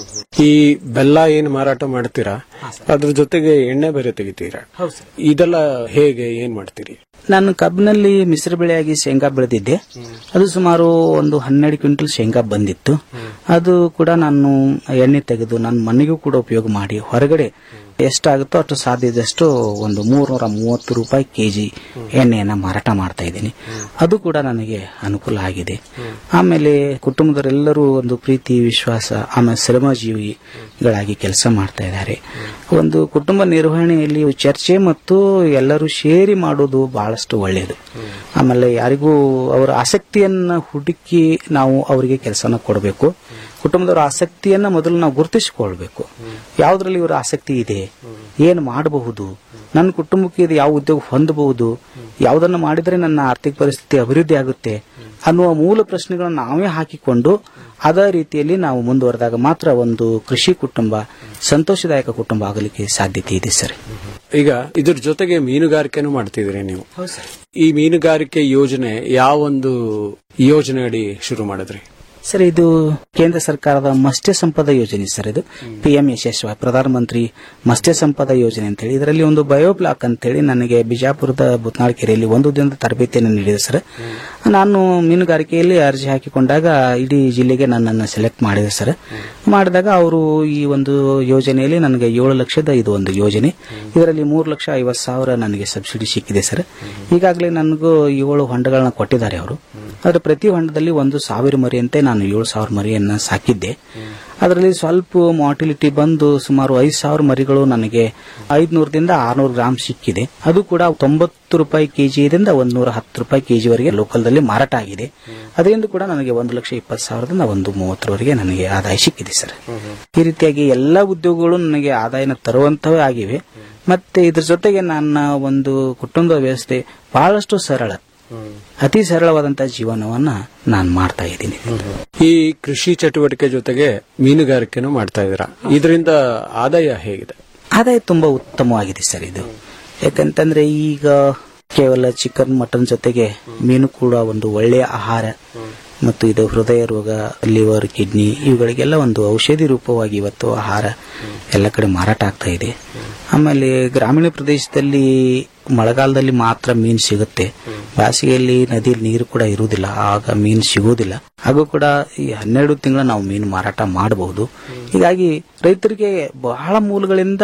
ಈ ಬೆಲ್ಲ ಏನ್ ಮಾರಾಟ ಮಾಡ್ತೀರಾ ಅದ್ರ ಜೊತೆಗೆ ಎಣ್ಣೆ ಬೇರೆ ತೆಗಿತೀರಾ ಇದೆಲ್ಲ ಹೇಗೆ ಏನ್ ಮಾಡ್ತೀರಿ ನಾನು ಕಬ್ಬಿನಲ್ಲಿ ಮಿಶ್ರ ಬೆಳೆಯಾಗಿ ಶೇಂಗಾ ಬೆಳೆದಿದ್ದೆ ಅದು ಸುಮಾರು ಒಂದು ಹನ್ನೆರಡು ಕ್ವಿಂಟಲ್ ಶೇಂಗಾ ಬಂದಿತ್ತು ಅದು ಕೂಡ ನಾನು ಎಣ್ಣೆ ತೆಗೆದು ನನ್ನ ಮನೆಗೂ ಕೂಡ ಉಪಯೋಗ ಮಾಡಿ ಹೊರಗಡೆ ಎಷ್ಟಾಗುತ್ತೋ ಅಷ್ಟು ಸಾಧ್ಯದಷ್ಟು ಒಂದು ಮೂರ್ನೂರ ಮೂವತ್ತು ರೂಪಾಯಿ ಕೆಜಿ ಎಣ್ಣೆಯನ್ನ ಮಾರಾಟ ಮಾಡ್ತಾ ಇದ್ದೀನಿ ಅದು ಕೂಡ ನನಗೆ ಅನುಕೂಲ ಆಗಿದೆ ಆಮೇಲೆ ಕುಟುಂಬದವರೆಲ್ಲರೂ ಒಂದು ಪ್ರೀತಿ ವಿಶ್ವಾಸ ಆಮೇಲೆ ಶ್ರಮಜೀವಿಗಳಾಗಿ ಕೆಲಸ ಮಾಡ್ತಾ ಇದ್ದಾರೆ ಒಂದು ಕುಟುಂಬ ನಿರ್ವಹಣೆಯಲ್ಲಿ ಚರ್ಚೆ ಮತ್ತು ಎಲ್ಲರೂ ಸೇರಿ ಮಾಡೋದು ಬಹಳಷ್ಟು ಒಳ್ಳೆಯದು ಆಮೇಲೆ ಯಾರಿಗೂ ಅವರ ಆಸಕ್ತಿಯನ್ನ ಹುಡುಕಿ ನಾವು ಅವರಿಗೆ ಕೆಲಸನ ಕೊಡಬೇಕು ಕುಟುಂಬದವರ ಆಸಕ್ತಿಯನ್ನ ಮೊದಲು ನಾವು ಗುರುತಿಸಿಕೊಳ್ಬೇಕು ಯಾವುದ್ರಲ್ಲಿ ಇವರ ಆಸಕ್ತಿ ಇದೆ ಏನು ಮಾಡಬಹುದು ನನ್ನ ಕುಟುಂಬಕ್ಕೆ ಇದು ಯಾವ ಉದ್ಯೋಗ ಹೊಂದಬಹುದು ಯಾವುದನ್ನು ಮಾಡಿದರೆ ನನ್ನ ಆರ್ಥಿಕ ಪರಿಸ್ಥಿತಿ ಅಭಿವೃದ್ಧಿ ಆಗುತ್ತೆ ಅನ್ನುವ ಮೂಲ ಪ್ರಶ್ನೆಗಳನ್ನು ನಾವೇ ಹಾಕಿಕೊಂಡು ಅದೇ ರೀತಿಯಲ್ಲಿ ನಾವು ಮುಂದುವರೆದಾಗ ಮಾತ್ರ ಒಂದು ಕೃಷಿ ಕುಟುಂಬ ಸಂತೋಷದಾಯಕ ಕುಟುಂಬ ಆಗಲಿಕ್ಕೆ ಸಾಧ್ಯತೆ ಇದೆ ಸರ್ ಈಗ ಇದ್ರ ಜೊತೆಗೆ ಮೀನುಗಾರಿಕೆನೂ ಮಾಡ್ತಿದ್ರಿ ನೀವು ಈ ಮೀನುಗಾರಿಕೆ ಯೋಜನೆ ಯಾವೊಂದು ಯೋಜನೆ ಅಡಿ ಶುರು ಮಾಡಿದ್ರಿ ಸರ್ ಇದು ಕೇಂದ್ರ ಸರ್ಕಾರದ ಮತ್ಸ್ಯ ಸಂಪದ ಯೋಜನೆ ಸರ್ ಇದು ಪಿಎಂ ಯಶಸ್ವ ಪ್ರಧಾನಮಂತ್ರಿ ಮತ್ಸ್ಯ ಸಂಪದ ಯೋಜನೆ ಅಂತ ಹೇಳಿ ಇದರಲ್ಲಿ ಒಂದು ಬಯೋಬ್ಲಾಕ್ ಅಂತೇಳಿ ನನಗೆ ಬಿಜಾಪುರದ ಬುತ್ನಾಳ್ ಕೆರೆಯಲ್ಲಿ ಒಂದು ದಿನದ ತರಬೇತಿಯನ್ನು ನೀಡಿದೆ ಸರ್ ನಾನು ಮೀನುಗಾರಿಕೆಯಲ್ಲಿ ಅರ್ಜಿ ಹಾಕಿಕೊಂಡಾಗ ಇಡೀ ಜಿಲ್ಲೆಗೆ ನನ್ನನ್ನು ಸೆಲೆಕ್ಟ್ ಮಾಡಿದೆ ಸರ್ ಮಾಡಿದಾಗ ಅವರು ಈ ಒಂದು ಯೋಜನೆಯಲ್ಲಿ ನನಗೆ ಏಳು ಲಕ್ಷದ ಇದು ಒಂದು ಯೋಜನೆ ಇದರಲ್ಲಿ ಮೂರು ಲಕ್ಷ ಐವತ್ತು ಸಾವಿರ ನನಗೆ ಸಬ್ಸಿಡಿ ಸಿಕ್ಕಿದೆ ಸರ್ ಈಗಾಗಲೇ ನನಗೂ ಏಳು ಹೊಂಡಗಳನ್ನ ಕೊಟ್ಟಿದ್ದಾರೆ ಅವರು ಅದರ ಪ್ರತಿ ಹೊಂಡದಲ್ಲಿ ಒಂದು ಸಾವಿರ ಮರಿಯಂತೆ ನಾನು ಏಳು ಸಾವಿರ ಮರಿಯನ್ನ ಸಾಕಿದ್ದೆ ಅದರಲ್ಲಿ ಸ್ವಲ್ಪ ಮಾರ್ಟಿಲಿಟಿ ಬಂದು ಸುಮಾರು ಐದು ಸಾವಿರ ಮರಿಗಳು ನನಗೆ ಐದ್ನೂರದಿಂದ ಆರ್ನೂರು ಗ್ರಾಮ್ ಸಿಕ್ಕಿದೆ ಅದು ಕೂಡ ತೊಂಬತ್ತು ರೂಪಾಯಿ ಕೆಜಿಯಿಂದ ಒಂದ್ ನೂರ ಹತ್ತು ರೂಪಾಯಿ ಕೆಜಿವರೆಗೆ ಲೋಕಲ್ದಲ್ಲಿ ಮಾರಾಟ ಆಗಿದೆ ಅದರಿಂದ ಕೂಡ ನನಗೆ ಒಂದು ಲಕ್ಷ ಇಪ್ಪತ್ತು ಸಾವಿರದಿಂದ ಒಂದು ಮೂವತ್ತರವರೆಗೆ ನನಗೆ ಆದಾಯ ಸಿಕ್ಕಿದೆ ಸರ್ ಈ ರೀತಿಯಾಗಿ ಎಲ್ಲಾ ಉದ್ಯೋಗಗಳು ನನಗೆ ಆದಾಯನ ತರುವಂತವೇ ಆಗಿವೆ ಮತ್ತೆ ಇದ್ರ ಜೊತೆಗೆ ನನ್ನ ಒಂದು ಕುಟುಂಬ ವ್ಯವಸ್ಥೆ ಬಹಳಷ್ಟು ಸರಳ ಅತಿ ಸರಳವಾದಂತಹ ಜೀವನವನ್ನ ನಾನು ಮಾಡ್ತಾ ಇದ್ದೀನಿ ಈ ಕೃಷಿ ಚಟುವಟಿಕೆ ಜೊತೆಗೆ ಮೀನುಗಾರಿಕೆನೂ ಮಾಡ್ತಾ ಇದ್ದೀರಾ ಇದರಿಂದ ಆದಾಯ ಹೇಗಿದೆ ಆದಾಯ ತುಂಬಾ ಉತ್ತಮವಾಗಿದೆ ಸರ್ ಇದು ಯಾಕಂತಂದ್ರೆ ಈಗ ಕೇವಲ ಚಿಕನ್ ಮಟನ್ ಜೊತೆಗೆ ಮೀನು ಕೂಡ ಒಂದು ಒಳ್ಳೆಯ ಆಹಾರ ಮತ್ತು ಇದು ಹೃದಯ ರೋಗ ಲಿವರ್ ಕಿಡ್ನಿ ಇವುಗಳಿಗೆಲ್ಲ ಒಂದು ಔಷಧಿ ರೂಪವಾಗಿ ಇವತ್ತು ಆಹಾರ ಎಲ್ಲ ಕಡೆ ಮಾರಾಟ ಆಗ್ತಾ ಇದೆ ಆಮೇಲೆ ಗ್ರಾಮೀಣ ಪ್ರದೇಶದಲ್ಲಿ ಮಳೆಗಾಲದಲ್ಲಿ ಮಾತ್ರ ಮೀನು ಸಿಗುತ್ತೆ ಬೇಸಿಗೆಯಲ್ಲಿ ನದಿಯಲ್ಲಿ ನೀರು ಕೂಡ ಇರುವುದಿಲ್ಲ ಆಗ ಮೀನು ಸಿಗುವುದಿಲ್ಲ ಹಾಗೂ ಕೂಡ ಈ ಹನ್ನೆರಡು ತಿಂಗಳ ನಾವು ಮೀನು ಮಾರಾಟ ಮಾಡಬಹುದು ಹೀಗಾಗಿ ರೈತರಿಗೆ ಬಹಳ ಮೂಲಗಳಿಂದ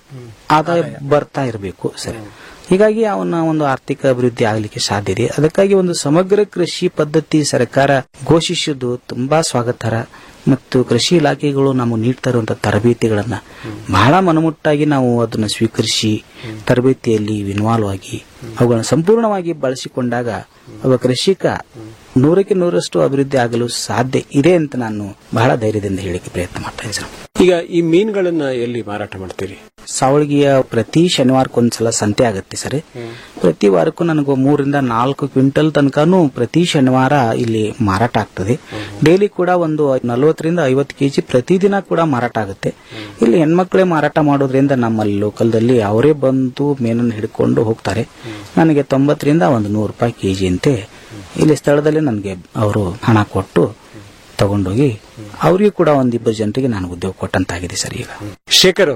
ಆದಾಯ ಬರ್ತಾ ಇರಬೇಕು ಸರ್ ಹೀಗಾಗಿ ಅವನ ಒಂದು ಆರ್ಥಿಕ ಅಭಿವೃದ್ಧಿ ಆಗಲಿಕ್ಕೆ ಸಾಧ್ಯ ಇದೆ ಅದಕ್ಕಾಗಿ ಒಂದು ಸಮಗ್ರ ಕೃಷಿ ಪದ್ಧತಿ ಸರ್ಕಾರ ಘೋಷಿಸುವುದು ತುಂಬಾ ಸ್ವಾಗತಾರ್ಹ ಮತ್ತು ಕೃಷಿ ಇಲಾಖೆಗಳು ನಮಗೆ ನೀಡ್ತಾ ಇರುವಂತಹ ತರಬೇತಿಗಳನ್ನ ಬಹಳ ಮನಮುಟ್ಟಾಗಿ ನಾವು ಅದನ್ನು ಸ್ವೀಕರಿಸಿ ತರಬೇತಿಯಲ್ಲಿ ಇನ್ವಾಲ್ವ್ ಆಗಿ ಅವುಗಳನ್ನು ಸಂಪೂರ್ಣವಾಗಿ ಬಳಸಿಕೊಂಡಾಗ ಒಬ್ಬ ಕೃಷಿಕ ನೂರಕ್ಕೆ ನೂರಷ್ಟು ಅಭಿವೃದ್ಧಿ ಆಗಲು ಸಾಧ್ಯ ಇದೆ ಅಂತ ನಾನು ಬಹಳ ಧೈರ್ಯದಿಂದ ಹೇಳಿಕೆ ಪ್ರಯತ್ನ ಮಾಡ್ತಾ ಇದ್ದೀನಿ ಸರ್. ಈಗ ಈ ಮೀನುಗಳನ್ನ ಎಲ್ಲಿ ಮಾರಾಟ ಮಾಡ್ತೀರಿ ಸಾವಳಗಿಯ ಪ್ರತಿ ಶನಿವಾರಕ್ಕೊಂದ್ಸಲ ಸಂತೆ ಆಗುತ್ತೆ ಸರ್ ಪ್ರತಿ ವಾರಕ್ಕೂ ನನಗೆ ಮೂರರಿಂದ ನಾಲ್ಕು ಕ್ವಿಂಟಲ್ ತನಕನೂ ಪ್ರತಿ ಶನಿವಾರ ಇಲ್ಲಿ ಮಾರಾಟ ಆಗ್ತದೆ ಡೈಲಿ ಕೂಡ ಒಂದು ನಲವತ್ತರಿಂದ ಐವತ್ತು ಕೆಜಿ ಪ್ರತಿದಿನ ಕೂಡ ಮಾರಾಟ ಆಗುತ್ತೆ ಇಲ್ಲಿ ಹೆಣ್ಮಕ್ಳೇ ಮಾರಾಟ ಮಾಡೋದ್ರಿಂದ ನಮ್ಮಲ್ಲಿ ಲೋಕಲ್ದಲ್ಲಿ ಅವರೇ ಬಂದು ಮೀನನ್ನು ಹಿಡ್ಕೊಂಡು ಹೋಗ್ತಾರೆ ನನಗೆ ತೊಂಬತ್ತರಿಂದ ಒಂದು ನೂರು ರೂಪಾಯಿ ಕೆಜಿ ಅಂತೆ ಇಲ್ಲಿ ಸ್ಥಳದಲ್ಲಿ ನನಗೆ ಅವರು ಹಣ ಕೊಟ್ಟು ತಗೊಂಡೋಗಿ ಅವರಿಗೂ ಕೂಡ ಒಂದಿಬ್ಬರು ಜನರಿಗೆ ನಾನು ಉದ್ಯೋಗ ಕೊಟ್ಟಂತಾಗಿದೆ ಸರ್ ಈಗ ಶೇಖರ್ ಅವರ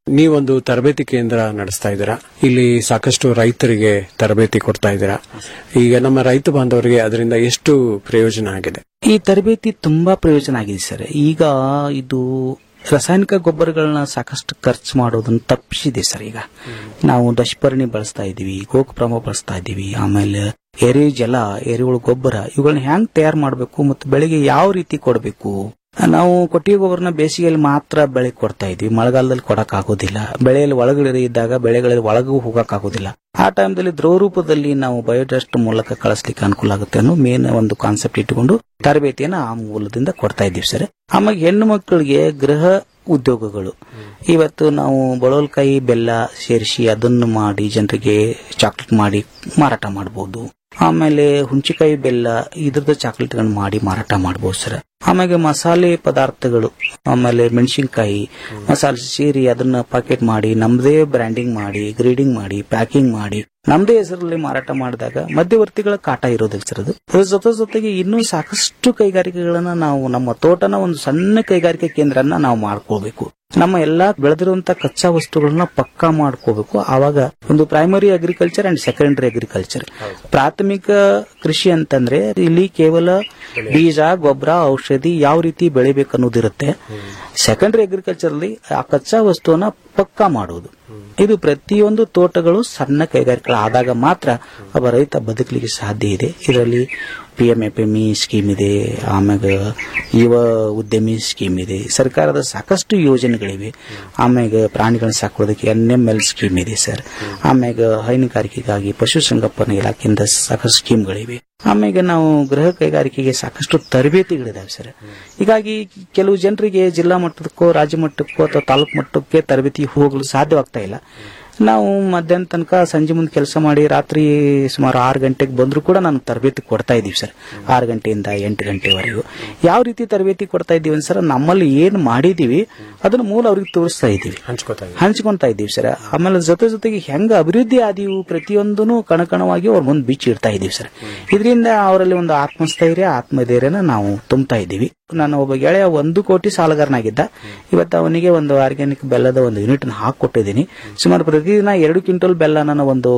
ನೀವೊಂದು ತರಬೇತಿ ಕೇಂದ್ರ ನಡೆಸ್ತಾ ಇದ್ದೀರಾ ಇಲ್ಲಿ ಸಾಕಷ್ಟು ರೈತರಿಗೆ ತರಬೇತಿ ಕೊಡ್ತಾ ಇದ್ದೀರಾ ಈಗ ನಮ್ಮ ರೈತ ಬಾಂಧವರಿಗೆ ಅದರಿಂದ ಎಷ್ಟು ಪ್ರಯೋಜನ ಆಗಿದೆ ಈ ತರಬೇತಿ ತುಂಬಾ ಪ್ರಯೋಜನ ಆಗಿದೆ ಸರ್ ಈಗ ಇದು ರಾಸಾಯನಿಕ ಗೊಬ್ಬರಗಳನ್ನ ಸಾಕಷ್ಟು ಖರ್ಚು ಮಾಡೋದನ್ನ ತಪ್ಪಿಸಿದೆ ಸರ್ ಈಗ ನಾವು ದಶಪರ್ಣಿ ಬಳಸ್ತಾ ಇದೀವಿ ಗೋಕುಪ್ರಮ ಬಳಸ್ತಾ ಇದೀವಿ ಆಮೇಲೆ ಎರೆ ಜಲ ಎರೆಹುಳು ಗೊಬ್ಬರ ಇವುಗಳನ್ನ ಹ್ಯಾಂಗ್ ತಯಾರು ಮಾಡಬೇಕು ಮತ್ತು ಬೆಳೆಗೆ ಯಾವ ರೀತಿ ಕೊಡಬೇಕು ನಾವು ಕೊಟ್ಟಿಗೆ ಗೊಬ್ಬರನ ಬೇಸಿಗೆಯಲ್ಲಿ ಮಾತ್ರ ಬೆಳೆ ಕೊಡ್ತಾ ಇದ್ವಿ ಮಳೆಗಾಲದಲ್ಲಿ ಕೊಡಕ್ ಆಗೋದಿಲ್ಲ ಬೆಳೆಯಲ್ಲಿ ಒಳಗಡೆ ಇದ್ದಾಗ ಬೆಳೆಗಳಲ್ಲಿ ಒಳಗೂ ಹೋಗಕ್ ಆಗೋದಿಲ್ಲ ಆ ಟೈಮ್ದಲ್ಲಿ ದ್ರವ ರೂಪದಲ್ಲಿ ನಾವು ಬಯೋಡಸ್ಟ್ ಮೂಲಕ ಕಳಿಸ್ಲಿಕ್ಕೆ ಅನುಕೂಲ ಆಗುತ್ತೆ ಅನ್ನೋ ಮೇನ್ ಒಂದು ಕಾನ್ಸೆಪ್ಟ್ ಇಟ್ಟುಕೊಂಡು ತರಬೇತಿಯನ್ನ ಆ ಮೂಲದಿಂದ ಕೊಡ್ತಾ ಇದ್ದೀವಿ ಸರ್ ಆಮೇಲೆ ಹೆಣ್ಣು ಮಕ್ಕಳಿಗೆ ಗೃಹ ಉದ್ಯೋಗಗಳು ಇವತ್ತು ನಾವು ಬಳೋಲ್ಕಾಯಿ ಬೆಲ್ಲ ಸೇರಿಸಿ ಅದನ್ನು ಮಾಡಿ ಜನರಿಗೆ ಚಾಕ್ಲೇಟ್ ಮಾಡಿ ಮಾರಾಟ ಮಾಡಬಹುದು ಆಮೇಲೆ ಹುಂಚಿಕಾಯಿ ಬೆಲ್ಲ ಇದ್ರದ್ದು ಚಾಕ್ಲೇಟ್ಗಳನ್ನು ಮಾಡಿ ಮಾರಾಟ ಮಾಡಬಹುದು ಸರ್ ಆಮೇಲೆ ಮಸಾಲೆ ಪದಾರ್ಥಗಳು ಆಮೇಲೆ ಮೆಣಸಿನಕಾಯಿ ಮಸಾಲೆ ಸೇರಿ ಅದನ್ನ ಪಾಕೆಟ್ ಮಾಡಿ ನಮ್ದೇ ಬ್ರ್ಯಾಂಡಿಂಗ್ ಮಾಡಿ ಗ್ರೇಡಿಂಗ್ ಮಾಡಿ ಪ್ಯಾಕಿಂಗ್ ಮಾಡಿ ನಮ್ದೇ ಹೆಸರಲ್ಲಿ ಮಾರಾಟ ಮಾಡಿದಾಗ ಮಧ್ಯವರ್ತಿಗಳ ಕಾಟ ಇರೋದಿಲ್ಲ ಸರ್ ಅದು ಅದ್ರ ಜೊತೆ ಜೊತೆಗೆ ಇನ್ನೂ ಸಾಕಷ್ಟು ಕೈಗಾರಿಕೆಗಳನ್ನ ನಾವು ನಮ್ಮ ತೋಟನ ಒಂದು ಸಣ್ಣ ಕೈಗಾರಿಕೆ ಕೇಂದ್ರನ ನಾವು ಮಾಡ್ಕೋಬೇಕು ನಮ್ಮ ಎಲ್ಲಾ ಬೆಳೆದಿರುವಂತ ಕಚ್ಚಾ ವಸ್ತುಗಳನ್ನ ಪಕ್ಕಾ ಮಾಡ್ಕೋಬೇಕು ಆವಾಗ ಒಂದು primary agriculture and secondary agriculture ಪ್ರಾಥಮಿಕ ಕೃಷಿ ಅಂತಂದ್ರೆ ಇಲ್ಲಿ ಕೇವಲ ಬೀಜ ಗೊಬ್ಬರ ಔಷಧಿ ಯಾವ ರೀತಿ ಬೆಳಿಬೇಕು ಅನ್ನೋದಿರುತ್ತೆ ಸೆಕೆಂಡರಿ ಅಗ್ರಿಕಲ್ಚರ್ ಅಲ್ಲಿ ಆ ಕಚ್ಚಾ ವಸ್ತುವನ್ನ ಪಕ್ಕಾ ಮಾಡುವುದು ಇದು ಪ್ರತಿಯೊಂದು ತೋಟಗಳು ಸಣ್ಣ ಕೈಗಾರಿಕೆಗಳಾದಾಗ ಮಾತ್ರ ಒಬ್ಬ ರೈತ ಬದುಕಲಿಕ್ಕೆ ಸಾಧ್ಯ ಇದೆ ಇದರಲ್ಲಿ P M F M E scheme ಇದೆ ಆಮ್ಯಾಗ ಯುವ ಉದ್ಯಮಿ ಸ್ಕೀಮ್ ಇದೆ ಸರ್ಕಾರದ ಸಾಕಷ್ಟು ಯೋಜನೆಗಳಿವೆ ಆಮ್ಯಾಗ ಪ್ರಾಣಿಗಳನ್ನ ಸಾಕೋದಕ್ಕೆ ಎನ್ ಎಂ ಎಲ್ ಸ್ಕೀಮ್ ಇದೆ ಸರ್ ಆಮ್ಯಾಗ ಹೈನುಗಾರಿಕೆಗಾಗಿ ಪಶುಸಂಗೋಪನಾ ಇಲಾಖೆಯಿಂದ ಸಾಕಷ್ಟು ಸ್ಕೀಮ್ಗಳಿವೆ ಆಮ್ಯಾಗ ನಾವು ಗೃಹ ಕೈಗಾರಿಕೆಗೆ ಸಾಕಷ್ಟು ತರಬೇತಿಗಳಿದಾವೆ ಸರ್ ಹೀಗಾಗಿ ಕೆಲವು ಜನರಿಗೆ ಜಿಲ್ಲಾ ಮಟ್ಟಕ್ಕೋ ರಾಜ್ಯ ಮಟ್ಟಕ್ಕೋ ಅಥವಾ ತಾಲೂಕು ಮಟ್ಟಕ್ಕೆ ತರಬೇತಿ ಹೋಗಲು ಸಾಧ್ಯವಾಗ್ತಾ ಇಲ್ಲ ನಾವು ಮಧ್ಯಾಹ್ನ ತನಕ ಸಂಜೆ ಮುಂದೆ ಕೆಲಸ ಮಾಡಿ ರಾತ್ರಿ ಸುಮಾರು ಆರು ಗಂಟೆಗೆ ಬಂದರೂ ಕೂಡ ನಾನು ತರಬೇತಿ ಕೊಡ್ತಾ ಇದ್ದೀವಿ ಸರ್ ಆರು ಗಂಟೆಯಿಂದ ಎಂಟು ಗಂಟೆವರೆಗೂ ಯಾವ ರೀತಿ ತರಬೇತಿ ಕೊಡ್ತಾ ಇದ್ದೀವಿ ಸರ್ ನಮ್ಮಲ್ಲಿ ಏನು ಮಾಡಿದೀವಿ ಅದನ್ನ ಮೂಲ ಅವ್ರಿಗೆ ತೋರಿಸ್ತಾ ಇದ್ದೀವಿ ಹಂಚ್ಕೊಂತಾ ಇದ್ದೀವಿ ಸರ್ ಆಮೇಲೆ ಜೊತೆ ಜೊತೆಗೆ ಹೆಂಗ ಅಭಿವೃದ್ಧಿ ಆದೀವು ಪ್ರತಿಯೊಂದನ್ನು ಕಣಕಣವಾಗಿ ಅವ್ರ ಮುಂದೆ ಬಿಚ್ಚಿಡ್ತಾ ಇದ್ದೀವಿ ಸರ್ ಇದರಿಂದ ಅವರಲ್ಲಿ ಒಂದು ಆತ್ಮಸ್ಥೈರ್ಯ ಆತ್ಮಧೈರ್ಯನ ನಾವು ತುಂಬ್ತಾ ಇದ್ದೀವಿ ನಾನು ಒಬ್ಬ ಗೆಳೆಯ ಒಂದು ಕೋಟಿ ಸಾಲಗಾರನಾಗಿದ್ದ ಇವತ್ತು ಅವನಿಗೆ ಒಂದು ಆರ್ಗ್ಯಾನಿಕ್ ಬೆಲ್ಲದ ಒಂದು ಯೂನಿಟ್ ಹಾಕೊಟ್ಟಿದ್ದೀನಿ ಸುಮಾರು ಪ್ರತಿದಿನ ಎರಡು ಕ್ವಿಂಟಲ್ ಬೆಲ್ಲ ನಾನು ಒಂದು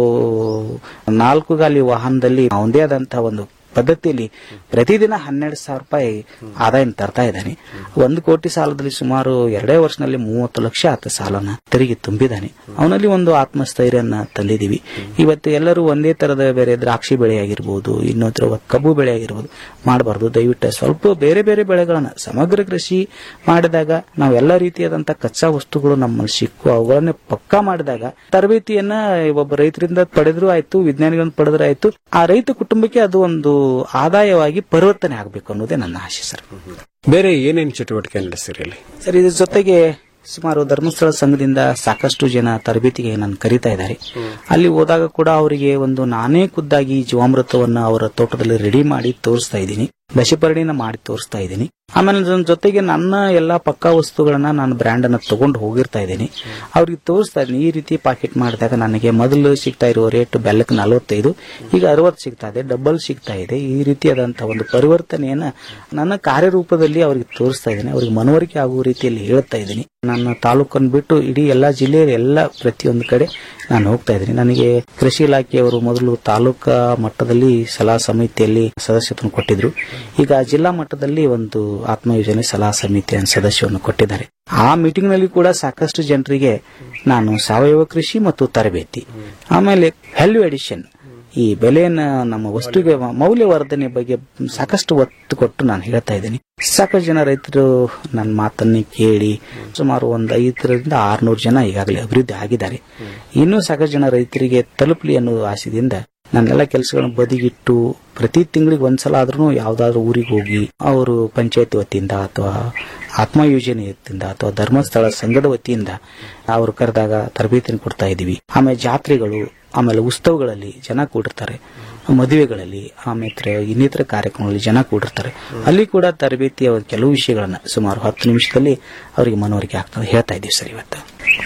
ನಾಲ್ಕು ಗಾಲಿ ವಾಹನದಲ್ಲಿ ಅವನದೇ ಆದಂತಹ ಒಂದು ಪದ್ಧತಿಯಲ್ಲಿ ಪ್ರತಿದಿನ ಹನ್ನೆರಡು ಸಾವಿರ ರೂಪಾಯಿ ಆದಾಯ ತರ್ತಾ ಇದ್ದಾನೆ ಒಂದು ಕೋಟಿ ಸಾಲದಲ್ಲಿ ಸುಮಾರು ಎರಡೇ ವರ್ಷದಲ್ಲಿ ಮೂವತ್ತು ಲಕ್ಷ ಆತ ಸಾಲನ ತೆರಿಗೆ ತುಂಬಿದ್ದಾನೆ ಅವನಲ್ಲಿ ಒಂದು ಆತ್ಮಸ್ಥೈರ್ಯನ ತಂದಿದ್ದೀವಿ ಇವತ್ತು ಎಲ್ಲರೂ ಒಂದೇ ತರದ ಬೇರೆ ದ್ರಾಕ್ಷಿ ಬೆಳೆ ಆಗಿರ್ಬೋದು ಇನ್ನೊಂದ್ರ ಕಬ್ಬು ಬೆಳೆ ಆಗಿರ್ಬೋದು ಮಾಡಬಾರ್ದು ದಯವಿಟ್ಟು ಸ್ವಲ್ಪ ಬೇರೆ ಬೇರೆ ಬೆಳೆಗಳನ್ನ ಸಮಗ್ರ ಕೃಷಿ ಮಾಡಿದಾಗ ನಾವು ಎಲ್ಲ ರೀತಿಯಾದಂತಹ ಕಚ್ಚಾ ವಸ್ತುಗಳು ನಮ್ಮಲ್ಲಿ ಸಿಕ್ಕು ಅವುಗಳನ್ನ ಪಕ್ಕಾ ಮಾಡಿದಾಗ ತರಬೇತಿಯನ್ನ ಒಬ್ಬ ರೈತರಿಂದ ಪಡೆದ್ರು ಆಯ್ತು ವಿಜ್ಞಾನಿಗಳನ್ನು ಪಡೆದ್ರು ಆಯ್ತು ಆ ರೈತ ಕುಟುಂಬಕ್ಕೆ ಅದು ಒಂದು ಆದಾಯವಾಗಿ ಪರಿವರ್ತನೆ ಆಗಬೇಕು ಅನ್ನೋದೇ ನನ್ನ ಆಶೆ ಸರ್ ಬೇರೆ ಏನೇನು ಚಟುವಟಿಕೆ ನಡೆಸಿರಿ ಇಲ್ಲಿ ಸರ್ ಇದ್ರ ಜೊತೆಗೆ ಸುಮಾರು ಧರ್ಮಸ್ಥಳ ಸಂಘದಿಂದ ಸಾಕಷ್ಟು ಜನ ತರಬೇತಿಗೆ ನಾನು ಕರೀತಾ ಇದ್ದಾರೆ ಅಲ್ಲಿ ಹೋದಾಗ ಕೂಡ ಅವರಿಗೆ ಒಂದು ನಾನೇ ಖುದ್ದಾಗಿ ಜೀವಾಮೃತವನ್ನ ಅವರ ತೋಟದಲ್ಲಿ ರೆಡಿ ಮಾಡಿ ತೋರಿಸ್ತಾ ಇದ್ದೀನಿ ದಶಪರ್ಣಿನ ಮಾಡಿ ತೋರಿಸ್ತಾ ಇದ್ದೀನಿ ಆಮೇಲೆ ನನ್ನ ಜೊತೆಗೆ ನನ್ನ ಎಲ್ಲಾ ಪಕ್ಕಾ ವಸ್ತುಗಳನ್ನ ನಾನು ಬ್ರ್ಯಾಂಡ್ ಅನ್ನ ತಗೊಂಡು ಹೋಗಿರ್ತಾ ಇದ್ದೀನಿ ಅವ್ರಿಗೆ ತೋರಿಸ್ತಾ ಇದ್ದೀನಿ ಈ ರೀತಿ ಪಾಕೆಟ್ ಮಾಡಿದಾಗ ನನಗೆ ಮೊದಲು ಸಿಗ್ತಾ ಇರುವ ರೇಟ್ ಬೆಲ್ಲಕ್ಕೆ ನಲವತ್ತೈದು ಈಗ ಅರವತ್ತು ಸಿಗ್ತಾ ಇದೆ ಡಬಲ್ ಸಿಗ್ತಾ ಇದೆ ಈ ರೀತಿಯಾದಂತಹ ಒಂದು ಪರಿವರ್ತನೆಯನ್ನ ನನ್ನ ಕಾರ್ಯರೂಪದಲ್ಲಿ ಅವ್ರಿಗೆ ತೋರಿಸ್ತಾ ಇದ್ದೀನಿ ಅವ್ರಿಗೆ ಮನವರಿಕೆ ಆಗುವ ರೀತಿಯಲ್ಲಿ ಹೇಳ್ತಾ ಇದ್ದೀನಿ ನನ್ನ ತಾಲೂಕನ್ನು ಬಿಟ್ಟು ಇಡೀ ಎಲ್ಲಾ ಜಿಲ್ಲೆಯ ಎಲ್ಲ ಪ್ರತಿಯೊಂದು ಕಡೆ ನಾನು ಹೋಗ್ತಾ ಇದ್ದೀನಿ ನನಗೆ ಕೃಷಿ ಇಲಾಖೆಯವರು ಮೊದಲು ತಾಲೂಕಾ ಮಟ್ಟದಲ್ಲಿ ಸಲಹಾ ಸಮಿತಿಯಲ್ಲಿ ಸದಸ್ಯತ್ವವನ್ನು ಕೊಟ್ಟಿದ್ರು ಈಗ ಜಿಲ್ಲಾ ಮಟ್ಟದಲ್ಲಿ ಒಂದು ಆತ್ಮ ಯೋಜನೆ ಸಲಹಾ ಸಮಿತಿಯ ಸದಸ್ಯವನ್ನು ಕೊಟ್ಟಿದ್ದಾರೆ ಆ ಮೀಟಿಂಗ್ ನಲ್ಲಿ ಕೂಡ ಸಾಕಷ್ಟು ಜನರಿಗೆ ನಾನು ಸಾವಯವ ಕೃಷಿ ಮತ್ತು ತರಬೇತಿ ಆಮೇಲೆ ವ್ಯಾಲ್ಯೂ ಎಡಿಷನ್ ಈ ಬೆಲೆಯನ್ನ ನಮ್ಮ ವಸ್ತುಗೆ ಮೌಲ್ಯವರ್ಧನೆ ಬಗ್ಗೆ ಸಾಕಷ್ಟು ಒತ್ತು ಕೊಟ್ಟು ನಾನು ಹೇಳ್ತಾ ಇದ್ದೀನಿ ಸಾಕಷ್ಟು ಜನ ರೈತರು ನನ್ನ ಮಾತನ್ನ ಕೇಳಿ ಸುಮಾರು ಒಂದು ಐದರಿಂದ ಆರ್ನೂರು ಜನ ಈಗಾಗಲೇ ಅಭಿವೃದ್ಧಿ ಆಗಿದ್ದಾರೆ ಇನ್ನೂ ಸಾಕಷ್ಟು ಜನ ರೈತರಿಗೆ ತಲುಪಲಿ ಅನ್ನೋ ಆಸೆಯಿಂದ ನನ್ನೆಲ್ಲ ಕೆಲಸಗಳನ್ನು ಬದಿಗಿಟ್ಟು ಪ್ರತಿ ತಿಂಗಳಿಗೆ ಒಂದ್ಸಲ ಆದ್ರೂ ಯಾವ್ದಾದ್ರು ಊರಿಗೆ ಹೋಗಿ ಅವರು ಪಂಚಾಯತ್ ವತಿಯಿಂದ ಅಥವಾ ಆತ್ಮ ಯೋಜನೆ ವತಿಯಿಂದ ಅಥವಾ ಧರ್ಮಸ್ಥಳ ಸಂಘದ ವತಿಯಿಂದ ಅವರು ಕರೆದಾಗ ತರಬೇತಿಯನ್ನು ಕೊಡ್ತಾ ಇದ್ದೀವಿ ಆಮೇಲೆ ಜಾತ್ರೆಗಳು ಆಮೇಲೆ ಉತ್ಸವಗಳಲ್ಲಿ ಜನ ಕೂಡಿರ್ತಾರೆ ಮದುವೆಗಳಲ್ಲಿ ಆಮೇಲೆ ಇನ್ನಿತರ ಕಾರ್ಯಕ್ರಮಗಳಲ್ಲಿ ಜನ ಕೂಡಿರ್ತಾರೆ ಅಲ್ಲಿ ಕೂಡ ತರಬೇತಿಯ ಕೆಲವು ವಿಷಯಗಳನ್ನ ಸುಮಾರು ಹತ್ತು ನಿಮಿಷದಲ್ಲಿ ಅವರಿಗೆ ಮನವರಿಕೆ ಆಗ್ತದೆ ಹೇಳ್ತಾ ಇದ್ದೀವಿ ಸರ್ ಇವತ್ತು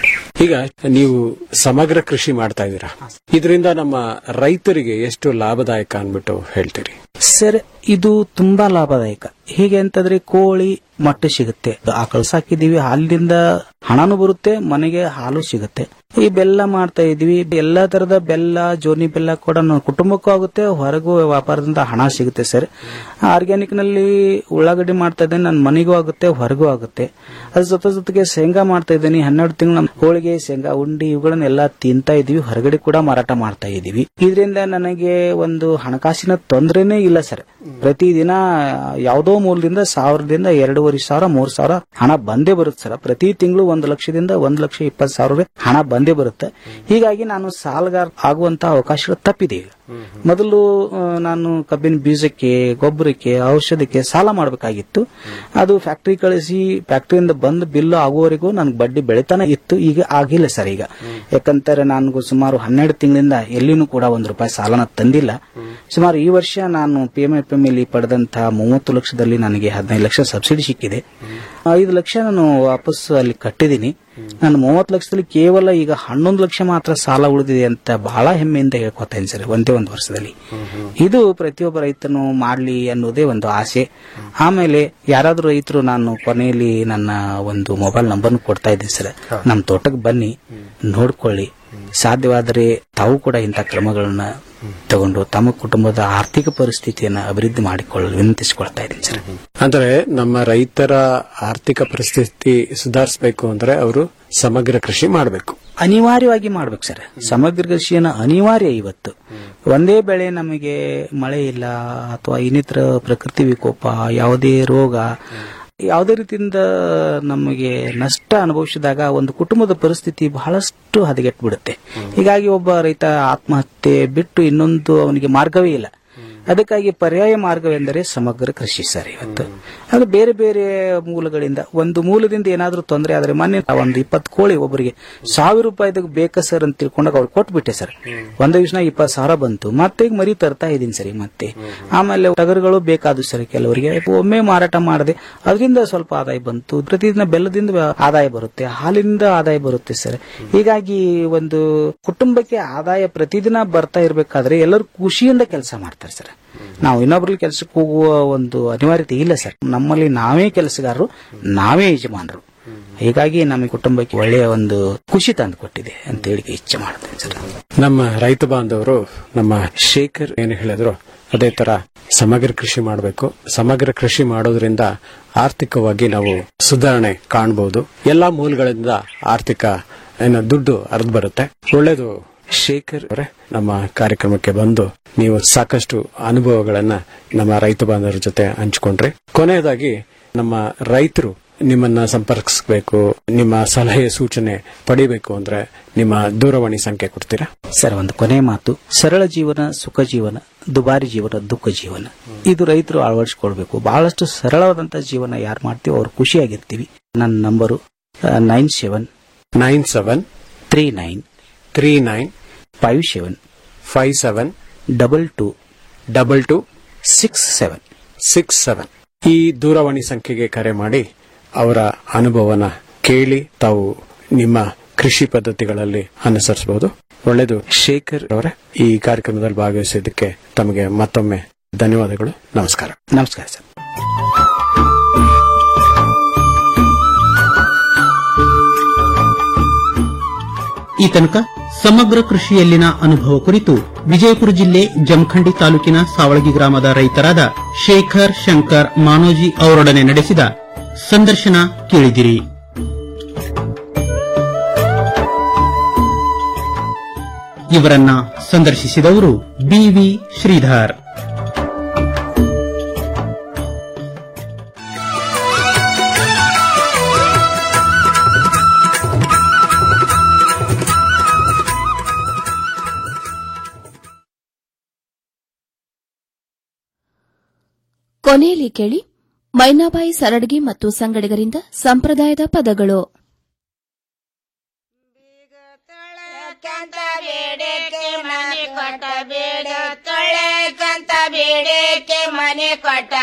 ಈಗ ನೀವು ಸಮಗ್ರ ಕೃಷಿ ಮಾಡ್ತಾ ಇದ್ದೀರಾ ಇದರಿಂದ ನಮ್ಮ ರೈತರಿಗೆ ಎಷ್ಟು ಲಾಭದಾಯಕ ಅನ್ಬಿಟ್ಟು ಹೇಳ್ತೀರಿ ಸರ್ ಇದು ತುಂಬಾ ಲಾಭದಾಯಕ ಹೇಗೆ ಅಂತಂದ್ರೆ ಕೋಳಿ ಮೊಟ್ಟೆ ಸಿಗುತ್ತೆ ಆಕಳು ಸಾಕಿದೀವಿ ಹಾಲಿನಿಂದ ಹಣನೂ ಬರುತ್ತೆ ಮನೆಗೆ ಹಾಲು ಸಿಗುತ್ತೆ ಈ ಬೆಲ್ಲ ಮಾಡ್ತಾ ಇದೀವಿ ಎಲ್ಲಾ ತರದ ಬೆಲ್ಲ ಜೋನಿ ಬೆಲ್ಲ ಕೂಡ ನಮ್ಮ ಕುಟುಂಬಕ್ಕೂ ಆಗುತ್ತೆ ಹೊರಗೂ ವ್ಯಾಪಾರದಿಂದ ಹಣ ಸಿಗುತ್ತೆ ಸರ್ ಆರ್ಗ್ಯಾನಿಕ್ ನಲ್ಲಿ ಉಳ್ಳಾಗಡ್ಡಿ ಮಾಡ್ತಾ ಇದ್ದೇನೆ ನನ್ನ ಮನೆಗೂ ಆಗುತ್ತೆ ಹೊರಗೂ ಆಗುತ್ತೆ ಅದ್ರ ಜೊತೆ ಜೊತೆಗೆ ಶೇಂಗಾ ಮಾಡ್ತಾ ಇದ್ದೀನಿ ಹನ್ನೆರಡು ತಿಂಗಳು ಹೋಳಿಗೆ ಶೇಂಗಾ ಉಂಡಿ ಇವುಗಳನ್ನೆಲ್ಲ ತಿಂತಾ ಇದೀವಿ ಹೊರಗಡೆ ಕೂಡ ಮಾರಾಟ ಮಾಡ್ತಾ ಇದೀವಿ ಇದರಿಂದ ನನಗೆ ಒಂದು ಹಣಕಾಸಿನ ತೊಂದರೆನೇ ಇಲ್ಲ ಸರ್ ಪ್ರತಿದಿನ ಯಾವುದೋ ಮೂಲದಿಂದ ಸಾವಿರದಿಂದ ಎರಡೂವರೆ ಸಾವಿರ ಮೂರ್ ಸಾವಿರ ಹಣ ಬಂದೇ ಬರುತ್ತೆ ಸರ್ ಪ್ರತಿ ತಿಂಗಳು ಒಂದು ಲಕ್ಷದಿಂದ ಒಂದು ಲಕ್ಷ ಇಪ್ಪತ್ತು ಸಾವಿರ ಹಣ ಬಂದೇ ಬರುತ್ತೆ ಹೀಗಾಗಿ ನಾನು ಸಾಲಗಾರ ಆಗುವಂತಹ ಅವಕಾಶಗಳು ತಪ್ಪಿದೆ ಈಗ ಮೊದಲು ಆ, ನಾನು ಕಬ್ಬಿನ ಬೀಜಕ್ಕೆ ಗೊಬ್ಬರಕ್ಕೆ ಔಷಧಕ್ಕೆ ಸಾಲ ಮಾಡಬೇಕಾಗಿತ್ತು ಅದು ಫ್ಯಾಕ್ಟರಿ ಕಳಿಸಿ ಫ್ಯಾಕ್ಟರಿಯಿಂದ ಬಂದು ಬಿಲ್ಲು ಆಗುವವರೆಗೂ ನನ್ಗೆ ಬಡ್ಡಿ ಬೆಳಿತಾನೆ ಇತ್ತು ಈಗ ಆಗಿಲ್ಲ ಸರ್ ಈಗ ಯಾಕಂತಾರೆ ನಾನು ಸುಮಾರು ಹನ್ನೆರಡು ತಿಂಗಳಿಂದ ಎಲ್ಲಿನೂ ಕೂಡ ಒಂದು ರೂಪಾಯಿ ಸಾಲನ ತಂದಿಲ್ಲ ಸುಮಾರು ಈ ವರ್ಷ ನಾನು ಪಿ ಎಂ ಎಫ್ ಎಂ ಇಲ್ಲಿ ಪಡೆದಂತಹ ಮೂವತ್ತು ಲಕ್ಷದಲ್ಲಿ ನನಗೆ ಹದಿನೈದು ಲಕ್ಷ ಸಬ್ಸಿಡಿ ಸಿಕ್ಕಿದೆ ಐದು ಲಕ್ಷ ನಾನು ವಾಪಸ್ ಅಲ್ಲಿ ಕಟ್ಟಿದ್ದೀನಿ ನಾನು ಮೂವತ್ತು ಲಕ್ಷದಲ್ಲಿ ಕೇವಲ ಈಗ ಹನ್ನೊಂದು ಲಕ್ಷ ಮಾತ್ರ ಸಾಲ ಉಳಿದಿದೆ ಅಂತ ಬಹಳ ಹೆಮ್ಮೆಯಿಂದ ಹೇಳ್ಕೊತೇನೆ ಸರ್ ಒಂದೇ ಒಂದು ವರ್ಷದಲ್ಲಿ ಇದು ಪ್ರತಿಯೊಬ್ಬ ರೈತನು ಮಾಡ್ಲಿ ಅನ್ನೋದೇ ಒಂದು ಆಸೆ ಆಮೇಲೆ ಯಾರಾದ್ರೂ ರೈತರು ನಾನು ಕೊನೆಯಲ್ಲಿ ನನ್ನ ಒಂದು ಮೊಬೈಲ್ ನಂಬರ್ ಕೊಡ್ತಾ ಇದ್ದೀನಿ ಸರ್ ನಮ್ಮ ತೋಟಕ್ಕೆ ಬನ್ನಿ ನೋಡ್ಕೊಳ್ಳಿ ಸಾಧ್ಯವಾದರೆ ತಾವು ಕೂಡ ಇಂಥ ಕ್ರಮಗಳನ್ನ ತಗೊಂಡು ತಮ್ಮ ಕುಟುಂಬದ ಆರ್ಥಿಕ ಪರಿಸ್ಥಿತಿಯನ್ನ ಅಭಿವೃದ್ಧಿ ಮಾಡಿಕೊಳ್ಳಲು ವಿನಂತಿಸಿಕೊಳ್ತಾ ಇದ್ದೀನಿ ಸರ್ ಅಂದ್ರೆ ನಮ್ಮ ರೈತರ ಆರ್ಥಿಕ ಪರಿಸ್ಥಿತಿ ಸುಧಾರಿಸಬೇಕು ಅಂದ್ರೆ ಅವರು ಸಮಗ್ರ ಕೃಷಿ ಮಾಡಬೇಕು ಅನಿವಾರ್ಯವಾಗಿ ಮಾಡ್ಬೇಕು ಸರ್ ಸಮಗ್ರ ಕೃಷಿಯನ್ನ ಅನಿವಾರ್ಯ ಇವತ್ತು ಒಂದೇ ಬೆಳೆ ನಮಗೆ ಮಳೆ ಇಲ್ಲ ಅಥವಾ ಇನ್ನಿತರ ಪ್ರಕೃತಿ ವಿಕೋಪ ಯಾವುದೇ ರೋಗ ಯಾವುದೇ ರೀತಿಯಿಂದ ನಮಗೆ ನಷ್ಟ ಅನುಭವಿಸಿದಾಗ ಒಂದು ಕುಟುಂಬದ ಪರಿಸ್ಥಿತಿ ಬಹಳಷ್ಟು ಹದಗೆಟ್ಟು ಬಿಡುತ್ತೆ ಹೀಗಾಗಿ ಒಬ್ಬ ರೈತ ಆತ್ಮಹತ್ಯೆ ಬಿಟ್ಟು ಇನ್ನೊಂದು ಅವನಿಗೆ ಮಾರ್ಗವೇ ಇಲ್ಲ ಅದಕ್ಕಾಗಿ ಪರ್ಯಾಯ ಮಾರ್ಗವೆಂದರೆ ಸಮಗ್ರ ಕೃಷಿ ಸರ್ ಇವತ್ತು ಅದು ಬೇರೆ ಬೇರೆ ಮೂಲಗಳಿಂದ ಒಂದು ಮೂಲದಿಂದ ಏನಾದರೂ ತೊಂದರೆ ಆದರೆ ಮೊನ್ನೆ ಒಂದು ಇಪ್ಪತ್ತು ಕೋಳಿ ಒಬ್ಬರಿಗೆ ಸಾವಿರ ರೂಪಾಯಿದಾಗ ಬೇಕಾ ಸರ್ ಅಂತ ತಿಳ್ಕೊಂಡಾಗ ಅವ್ರು ಕೊಟ್ಬಿಟ್ಟೆ ಸರ್ ಒಂದು ದಿವಸ ಇಪ್ಪತ್ತು ಸಾವಿರ ಬಂತು ಮತ್ತೆ ಈಗ ಮರಿ ತರ್ತಾ ಇದೀನಿ ಸರಿ ಮತ್ತೆ ಆಮೇಲೆ ಟಗರುಗಳು ಬೇಕಾದವು ಸರ್ ಕೆಲವರಿಗೆ ಒಮ್ಮೆ ಮಾರಾಟ ಮಾಡದೆ ಅದರಿಂದ ಸ್ವಲ್ಪ ಆದಾಯ ಬಂತು ಪ್ರತಿದಿನ ಬೆಲ್ಲದಿಂದ ಆದಾಯ ಬರುತ್ತೆ ಹಾಲಿನಿಂದ ಆದಾಯ ಬರುತ್ತೆ ಸರ್ ಹೀಗಾಗಿ ಒಂದು ಕುಟುಂಬಕ್ಕೆ ಆದಾಯ ಪ್ರತಿದಿನ ಬರ್ತಾ ಇರಬೇಕಾದ್ರೆ ಎಲ್ಲರೂ ಖುಷಿಯಿಂದ ಕೆಲಸ ಮಾಡ್ತಾರೆ ಸರ್ ನಾವು ಇನ್ನೊಬ್ರಲ್ಲಿ ಕೆಲಸಕ್ಕೆ ಹೋಗುವ ಒಂದು ಅನಿವಾರ್ಯತೆ ಇಲ್ಲ ಸರ್ ನಮ್ಮಲ್ಲಿ ನಾವೇ ಕೆಲಸಗಾರರು ನಾವೇ ಯಜಮಾನರು ಹೀಗಾಗಿ ನಮ್ಮ ಕುಟುಂಬಕ್ಕೆ ಒಳ್ಳೆಯ ಒಂದು ಖುಷಿ ತಂದು ಕೊಟ್ಟಿದೆ ಅಂತ ಹೇಳಿ ಇಚ್ಛೆ ಮಾಡ್ತೇನೆ ಸರ್ ನಮ್ಮ ರೈತ ಬಾಂಧವರು ನಮ್ಮ ಶೇಖರ್ ಏನು ಹೇಳಿದ್ರು ಅದೇ ತರ ಸಮಗ್ರ ಕೃಷಿ ಮಾಡಬೇಕು ಸಮಗ್ರ ಕೃಷಿ ಮಾಡೋದ್ರಿಂದ ಆರ್ಥಿಕವಾಗಿ ನಾವು ಸುಧಾರಣೆ ಕಾಣಬಹುದು ಎಲ್ಲಾ ಮೂಲಗಳಿಂದ ಆರ್ಥಿಕ ಏನು ದುಡ್ಡು ಹರಿದು ಬರುತ್ತೆ ಒಳ್ಳೇದು ಶೇಖರ್ ಅವರೇ ನಮ್ಮ ಕಾರ್ಯಕ್ರಮಕ್ಕೆ ಬಂದು ನೀವು ಸಾಕಷ್ಟು ಅನುಭವಗಳನ್ನ ನಮ್ಮ ರೈತ ಬಾಂಧವರ ಜೊತೆ ಹಂಚಿಕೊಂಡ್ರಿ ಕೊನೆಯದಾಗಿ ನಮ್ಮ ರೈತರು ನಿಮ್ಮನ್ನ ಸಂಪರ್ಕಿಸಬೇಕು ನಿಮ್ಮ ಸಲಹೆ ಸೂಚನೆ ಪಡಿಬೇಕು ಅಂದ್ರೆ ನಿಮ್ಮ ದೂರವಾಣಿ ಸಂಖ್ಯೆ ಕೊಡ್ತೀರಾ ಸರ್ ಒಂದು ಕೊನೆ ಮಾತು ಸರಳ ಜೀವನ ಸುಖ ಜೀವನ ದುಬಾರಿ ಜೀವನ ದುಃಖ ಜೀವನ ಇದು ರೈತರು ಅಳವಡಿಸಿಕೊಳ್ಬೇಕು ಬಹಳಷ್ಟು ಸರಳವಾದಂತಹ ಜೀವನ ಯಾರು ಮಾಡ್ತೀವಿ ಅವ್ರು ಖುಷಿಯಾಗಿರ್ತೀವಿ ನನ್ನ number nine seven nine seven three nine three nine five seven five seven double two double two six seven six seven ಈ ದೂರವಾಣಿ ಸಂಖ್ಯೆಗೆ ಕರೆ ಮಾಡಿ ಅವರ ಅನುಭವನ ಕೇಳಿ ತಾವು ನಿಮ್ಮ ಕೃಷಿ ಪದ್ಧತಿಗಳಲ್ಲಿ ಅನುಸರಿಸಬಹುದು ಒಳ್ಳೆಯದು ಶೇಖರ್ ಅವರೇ ಈ ಕಾರ್ಯಕ್ರಮದಲ್ಲಿ ಭಾಗವಹಿಸಿದ್ದಕ್ಕೆ ತಮಗೆ ಮತ್ತೊಮ್ಮೆ ಧನ್ಯವಾದಗಳು ನಮಸ್ಕಾರ ನಮಸ್ಕಾರ ಸರ್ ಈ ತನಕ ಸಮಗ್ರ ಕೃಷಿಯಲ್ಲಿನ ಅನುಭವ ಕುರಿತು ವಿಜಯಪುರ ಜಿಲ್ಲೆ ಜಮಖಂಡಿ ತಾಲೂಕಿನ ಸಾವಳಗಿ ಗ್ರಾಮದ ರೈತರಾದ ಶೇಖರ್ ಶಂಕರ್ ಮಾನೋಜಿ ಅವರೊಡನೆ ನಡೆಸಿದ ಸಂದರ್ಶನ ಕೇಳಿದಿರಿ ಇವರನ್ನ ಸಂದರ್ಶಿಸಿದವರು ಬಿವಿ ಶ್ರೀಧರ್ ಕೊನೆಯಲ್ಲಿ ಕೇಳಿ ಮೈನಾಬಾಯಿ ಸರಡ್ಗಿ ಮತ್ತು ಸಂಗಡಿಗರಿಂದ ಸಂಪ್ರದಾಯದ ಪದಗಳು ಬೇಡಕ್ಕೆ ಮನೆ ಕೊಟ್ಟ ಬೇಡ ತೊಳೆಕಂತ ಬೇಡಕ್ಕೆ ಮನೆ ಕೊಟ್ಟ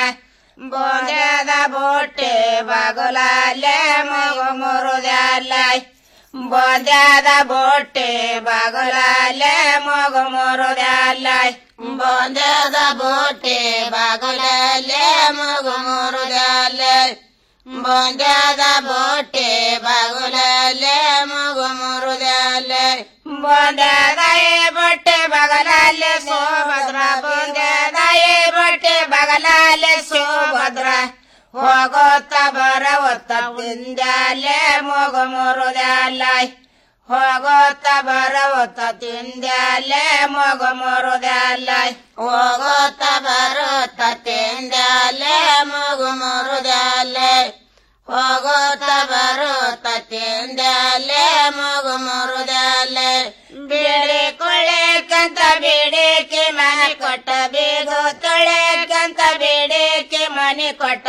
ಬೋಂದದ ಬೋಟೆ ಬಾಗುಲಲ್ಲೇ ಮಗು ಮುರುದಲ್ಲ ಬೋಂದ್ಯಾದ ಬೊಟ್ಟೆ ಬಾಗುಲಲ್ಲೇ ಮಗು ಮುರುದಲ್ಲಾಯ್ ಬೋಂದ್ಯಾದ ಬೊಟ್ಟೆ ಬಾಗುಲಲ್ಲೇ ಮಗು ಮುರುದಲ್ಲಾಯ್ ಬೋಂದ್ಯಾದ ಬೊಟ್ಟೆ ಬಾಗುಲಲ್ಲೇ ಮಗು ಮುರುದಲ್ಲಾಯ್ ಬೋಂದ್ಯಾದ ಬೊಟ್ಟೆ ಬಗಲಲ್ಲೇ ಸೋಭದ್ರ ಬೋಂದ್ಯಾದ ಬೊಟ್ಟೆ ಬಗಲಲ್ಲೇ ಸೋಭದ್ರ ಹೋಗೋತ್ತ ಬರವತ್ತ ತಿಂದ್ಯಾಲೆ ಮಗು ಮುರುದಲ್ಲಾಯ್ ಹೋಗೋತ್ತ ಬರವತ್ತ ತಿಂದ್ಯಾಲೆ ಮಗು ಮುರುದಲ್ಲಾಯ್ ಹೋಗೋತ್ತ ಬರುತ್ತ ತಿಂದ್ಯಾಲೆ ಮಗು ಮುರುದಲ್ಲಾಯ್ ಹೋಗೋತ್ತ ಬರುತ್ತ ತಿಂದ್ಯಾಲೆ ಮಗು ಮುರುದಲ್ಲಾಯ್ ಬೇರೆ ಕೊಳೆಕಂತ ಬೇಡೇಕೆ ಮನೆ ಕೊಟ್ಟ ಬೇಗ ತೊಳೆಕಂತ ಬೇಡೇಕೆ ಮನೆ ಕೊಟ್ಟ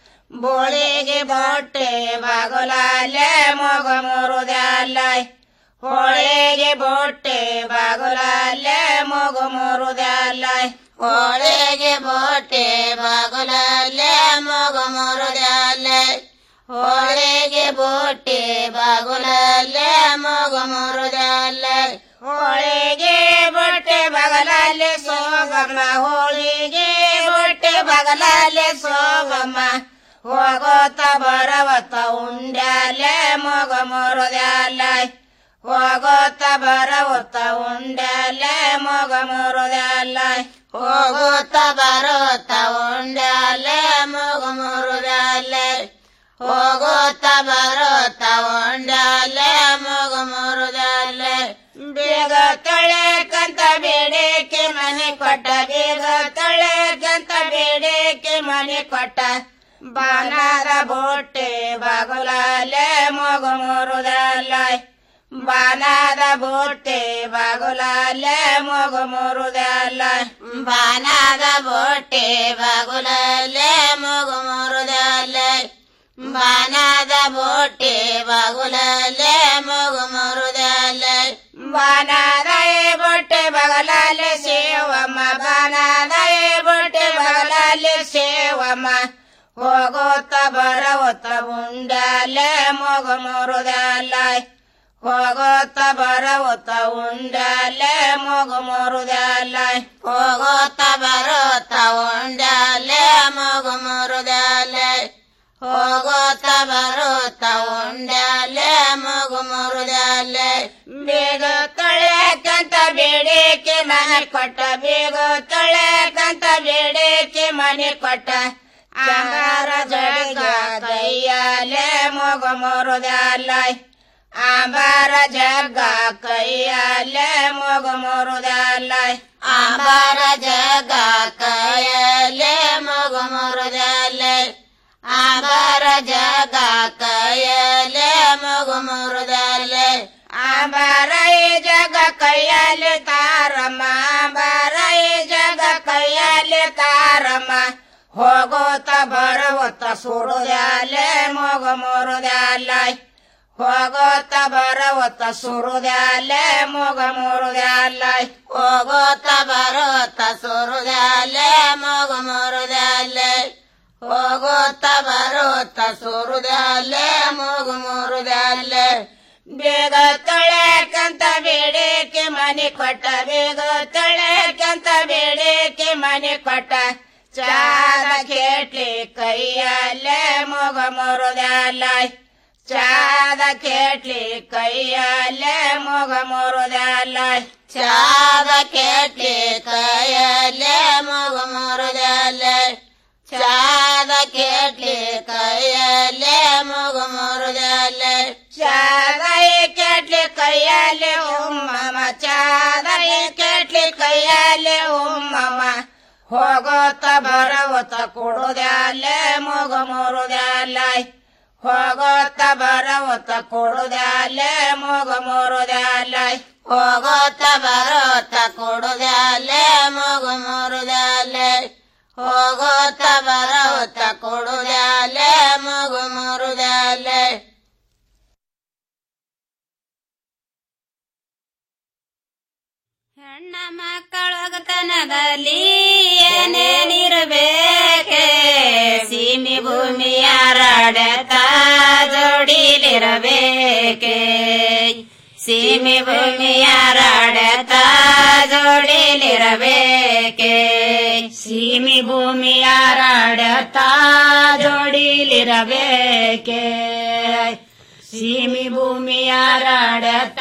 ಬೋಳಿಗೆ ಬೊಟ್ಟೆ ಬಾಗುಲಾಲೆ ಮಗ ಮುರುದಲ್ಲಾಯ್ ಹೋಳಿಗೆ ಬೊಟ್ಟೆ ಬಾಗುಲಾಲೆ ಮಗ ಮುರುದಲ್ಲಾಯ್ ಹೋಳಿಗೆ ಬೊಟ್ಟೆ ಬಾಗುಲಾಲೆ ಮಗ ಮುರುದಲ್ಲಾಯ್ ಹೋಳಿಗೆ ಬೊಟ್ಟೆ ಬಾಗುಲಲ್ಲೇ ಮಗು ಮುರುದಲ್ಲಾಯ್ ಹೋಳಿಗೆ ಬೊಟ್ಟೆ ಬಗಲಲ್ಲಿ ಸೋಗಮ್ಮ ಹೋಳಿಗೆ ಬೊಟ್ಟೆ ಬಗಲಲ್ಲಿ ಸೋಗಮ್ಮ ಹೋಗೋತ ಬರವತ್ತ ಉಂಡ್ಯಾಲೆ ಮಗು ಮುರುದಲ್ಲಾಯ್ ಹೋಗೋತ ಬರವತ್ತ ಉಂಡ್ಯಾಲೆ ಮಗು ಮುರುದಲ್ಲಾಯ್ ಹೋಗೋತ ಬರುತ್ತ ಉಂಡ್ಯಾಲೆ ಮಗು ಮುರುದಲ್ಲಾಯ್ ಹೋಗೋತ ಬರೋತ ಉಂಡಾಲೆ ಮಗು ಮುರುದಲ್ಲೆ ಬೇಗ ತೊಳೆಕಂತ ಬೇಡೇಕೆ ಮನೆ ಕೊಟ್ಟ ಬೇಗ ತೊಳೆಕಂತ ಬೇಡೇಕೆ ಮನೆ ಕೊಟ್ಟ ಬಾನಾದ ಬೋಟೆ ಬಾಗುಲಾಲೆ ಮಗು ಮುರುದಲ್ಲಾಯ್ ಬಾನಾದ ಬೋಟೆ ಬಾಗುಲಾಲೆ ಮಗು ಮುರುದಲ್ಲಾಯ್ ಬಾನಾದ ಬೋಟೆ ಬಾಗುಲಾಲೆ ಮಗು ಮುರುದಲ್ಲಾಯ್ ಬಾನಾದ ಬೋಟೆ ಬಾಗುಲಲೆ ಮಗು ಮುರುದಲೆ ಬಾನಾದ ಬೊಟ್ಟೆ ಬಗಲಲೆ ಸೇವಮ್ಮ ಬಾನಾದ ಬೊಟ್ಟೆ ಬಗಲಲೆ ಸೇವಮ್ಮ ಹೋಗೋತ ಬರವತ್ತ ಉಂಡಲೆ ಮಗು ಮುರುದಲ್ಲಾಯ್ ಹೋಗೋತ ಬರವತ್ತ ಉಂಡಲೆ ಮಗು ಮುರುದಲ್ಲಾಯ್ ಹೋಗೋತ ಬರೋತ ಉಂಡಲೆ ಮಗು ಮುರುದಲ್ಲಾಯ್ ಹೋಗೋತ ಬರೋತ ಉಂಡಲೆ ಮಗು ಮುರುದಲೆ ಬೇಗ ತೊಳೆಕಂತ ಬೇಡೇಕೆ ಮನೆ ಕೊಟ್ಟ ಬೇಗ ತೊಳೆಕಂತ ಬೇಡೇಕೆ ಮನೆ ಕೊಟ್ಟ ಅಂಗಾರ ಜಗ ಕೈಯಲೆ ಮಗು ಮುರುದಲ್ಲಾಯ್ ಅಂಬಾರ ಜಗ ಕೈಯಲೆ ಮಗು ಮುರುದಲ್ಲಾಯ್ ಅಂಬಾರ ಜಗ ಕೈಯಲೆ ಮಗು ಮುರುದಲ್ಲಾಯ್ ಆಬಾರ ಜಗ ಕೈಯಲೆ ಮಗು ಮುರುದಲೆ ಆಬಾರ ಈ ಜಗ ಕೈಯಲ್ಲಿ ತಾರಮ್ಮ ಆಬಾರ ಈ ಜಗ ಕೈಯಲ್ಲಿ ತಾರಮ್ಮ ಹೋಗೋತ ಬರವತ್ತ ಸುರುದಲೆ ಮಗು ಮುರುದಲ್ಲಾಯ್ ಹೋಗೋತ ಬರವತ್ತ ಸುರುದಲೆ ಮಗ ಮುರುದಲ್ಲಾಯ್ ಹೋಗೋತ ಬರೋತ ಸುರುದಲೆ ಮಗ ಮುರುದಲ್ಲಾಯ್ ಹೋಗೋತ ಬರೋತ ಸುರುದಲೆ ಮಗು ಮುರುದಲೆ ಬೇಗ ತೊಳೆಕಂತ ಬೇಡೇಕೆ ಮನೆ ಕೊಟ್ಟ ಬೇಗ ತೊಳೆಕಂತ ಬೇಡೇಕೆ ಮನೆ ಕೊಟ್ಟ ಚಾದ ಕೇಟ್ಲಿ ಕೈಯಲ್ಲೇ ಮಗ ಮುರುದಲ್ಲಾಯ್ ಚಾದ ಕೇಟ್ಲಿ ಕೈಯಲ್ಲೇ ಮಗ ಮುರುದಲ್ಲಾಯ್ ಚಾದ ಕೇಟ್ಲಿ ಕೈಯಲ್ಲೇ ಮಗ ಮುರುದಲ್ಲಾಯ್ ಚಾದ ಕೇಟ್ಲಿ ಕೈಯಲ್ಲೇ ಮಗು ಮುರುದಲೆ ಚಾದ ಕೇಟ್ಲಿ ಕೈಯಲ್ಲಿ ಉಮ್ಮಮ ಚಾದ ಕೇಟ್ಲಿ ಕೈಯಲ್ಲಿ ಉಮ್ಮಮ ಹೋಗೋತ ಬರವತ ಕೊಡುದಲೆ ಮಗು ಮುರುದಲ್ಲಾಯ್ ಹೋಗೋತ ಬರವತ ಕೊಡುದಲೆ ಮಗು ಮುರುದಲ್ಲಾಯ್ ಹೋಗೋತ ಬರೋತ ಕೊಡುದಲೆ ಮಗು ಮುರುದಲ್ಲಾಯ್ ಹೋಗೋತ ಬರೋತ ಕೊಡುದಲೆ ಮಗು ಮುರುದಲೆ ಹೆಣ್ಣ ಮಕ್ಕಳೊಗತನದಲ್ಲಿ ಏನೇನಿರಬೇಕೆ ಸೀಮಿ ಭೂಮಿ ಯಾರಾಡತ ಜೋಡಿಲಿರಬೇಕೆ ಸೀಮೆ ಭೂಮಿಯಾರಾಡತ ಜೋಡಿಲಿರಬೇಕೆ ಸೀಮಿ ಭೂಮಿಯಾರಾಡತ ಜೋಡಿಲಿರಬೇಕೆ ಸೀಮಿ ಭೂಮಿಯಾರಾಡತ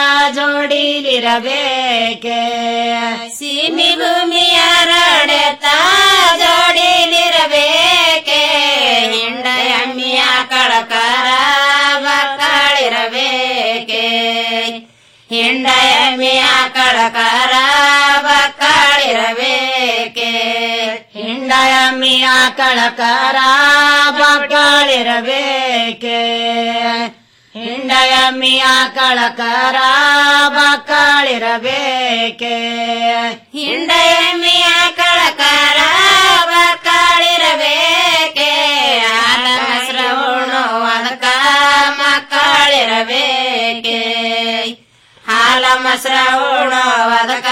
ಜೋಡಿಲಿರಬೇಕೆ ಸೀಮಿ ಭೂಮಿಯಾರಾಡತ ಜೋಡಿಲಿರಬೇಕೆ ಹಿಂಡ ಎಮ್ಮಿಯ ಕಳಕರ ಬಕ್ಕಳಿರಬೇಕೆ ಹಿಂಡ ಎಮ್ಮಿಯ ಕಳಕರ ಬಕ್ಕಳಿರಬೇಕೆ ಹಿಂಡ ಎಮ್ಮಿಯ ಕಳಕರ ಬಕ್ಕಳಿರಬೇಕೆ ಹಿಂಡ ಎಮ್ಮಿಯ ಕಳಕರ ಬಕ್ಕಳಿರಬೇಕೆ ಹಿಂಡ ಎಮ್ಮಿಯ ಕಳಕರ ಬಕ್ಕಳಿರಬೇಕೆ ಹಾಲ ಮೊಸರ ಉಣ್ಣುವುದಕ್ಕ ಮಕ್ಕಳಿರಬೇಕೆ ಹಾಲ ಮೊಸರ ಉಣ್ಣುವುದಕ್ಕ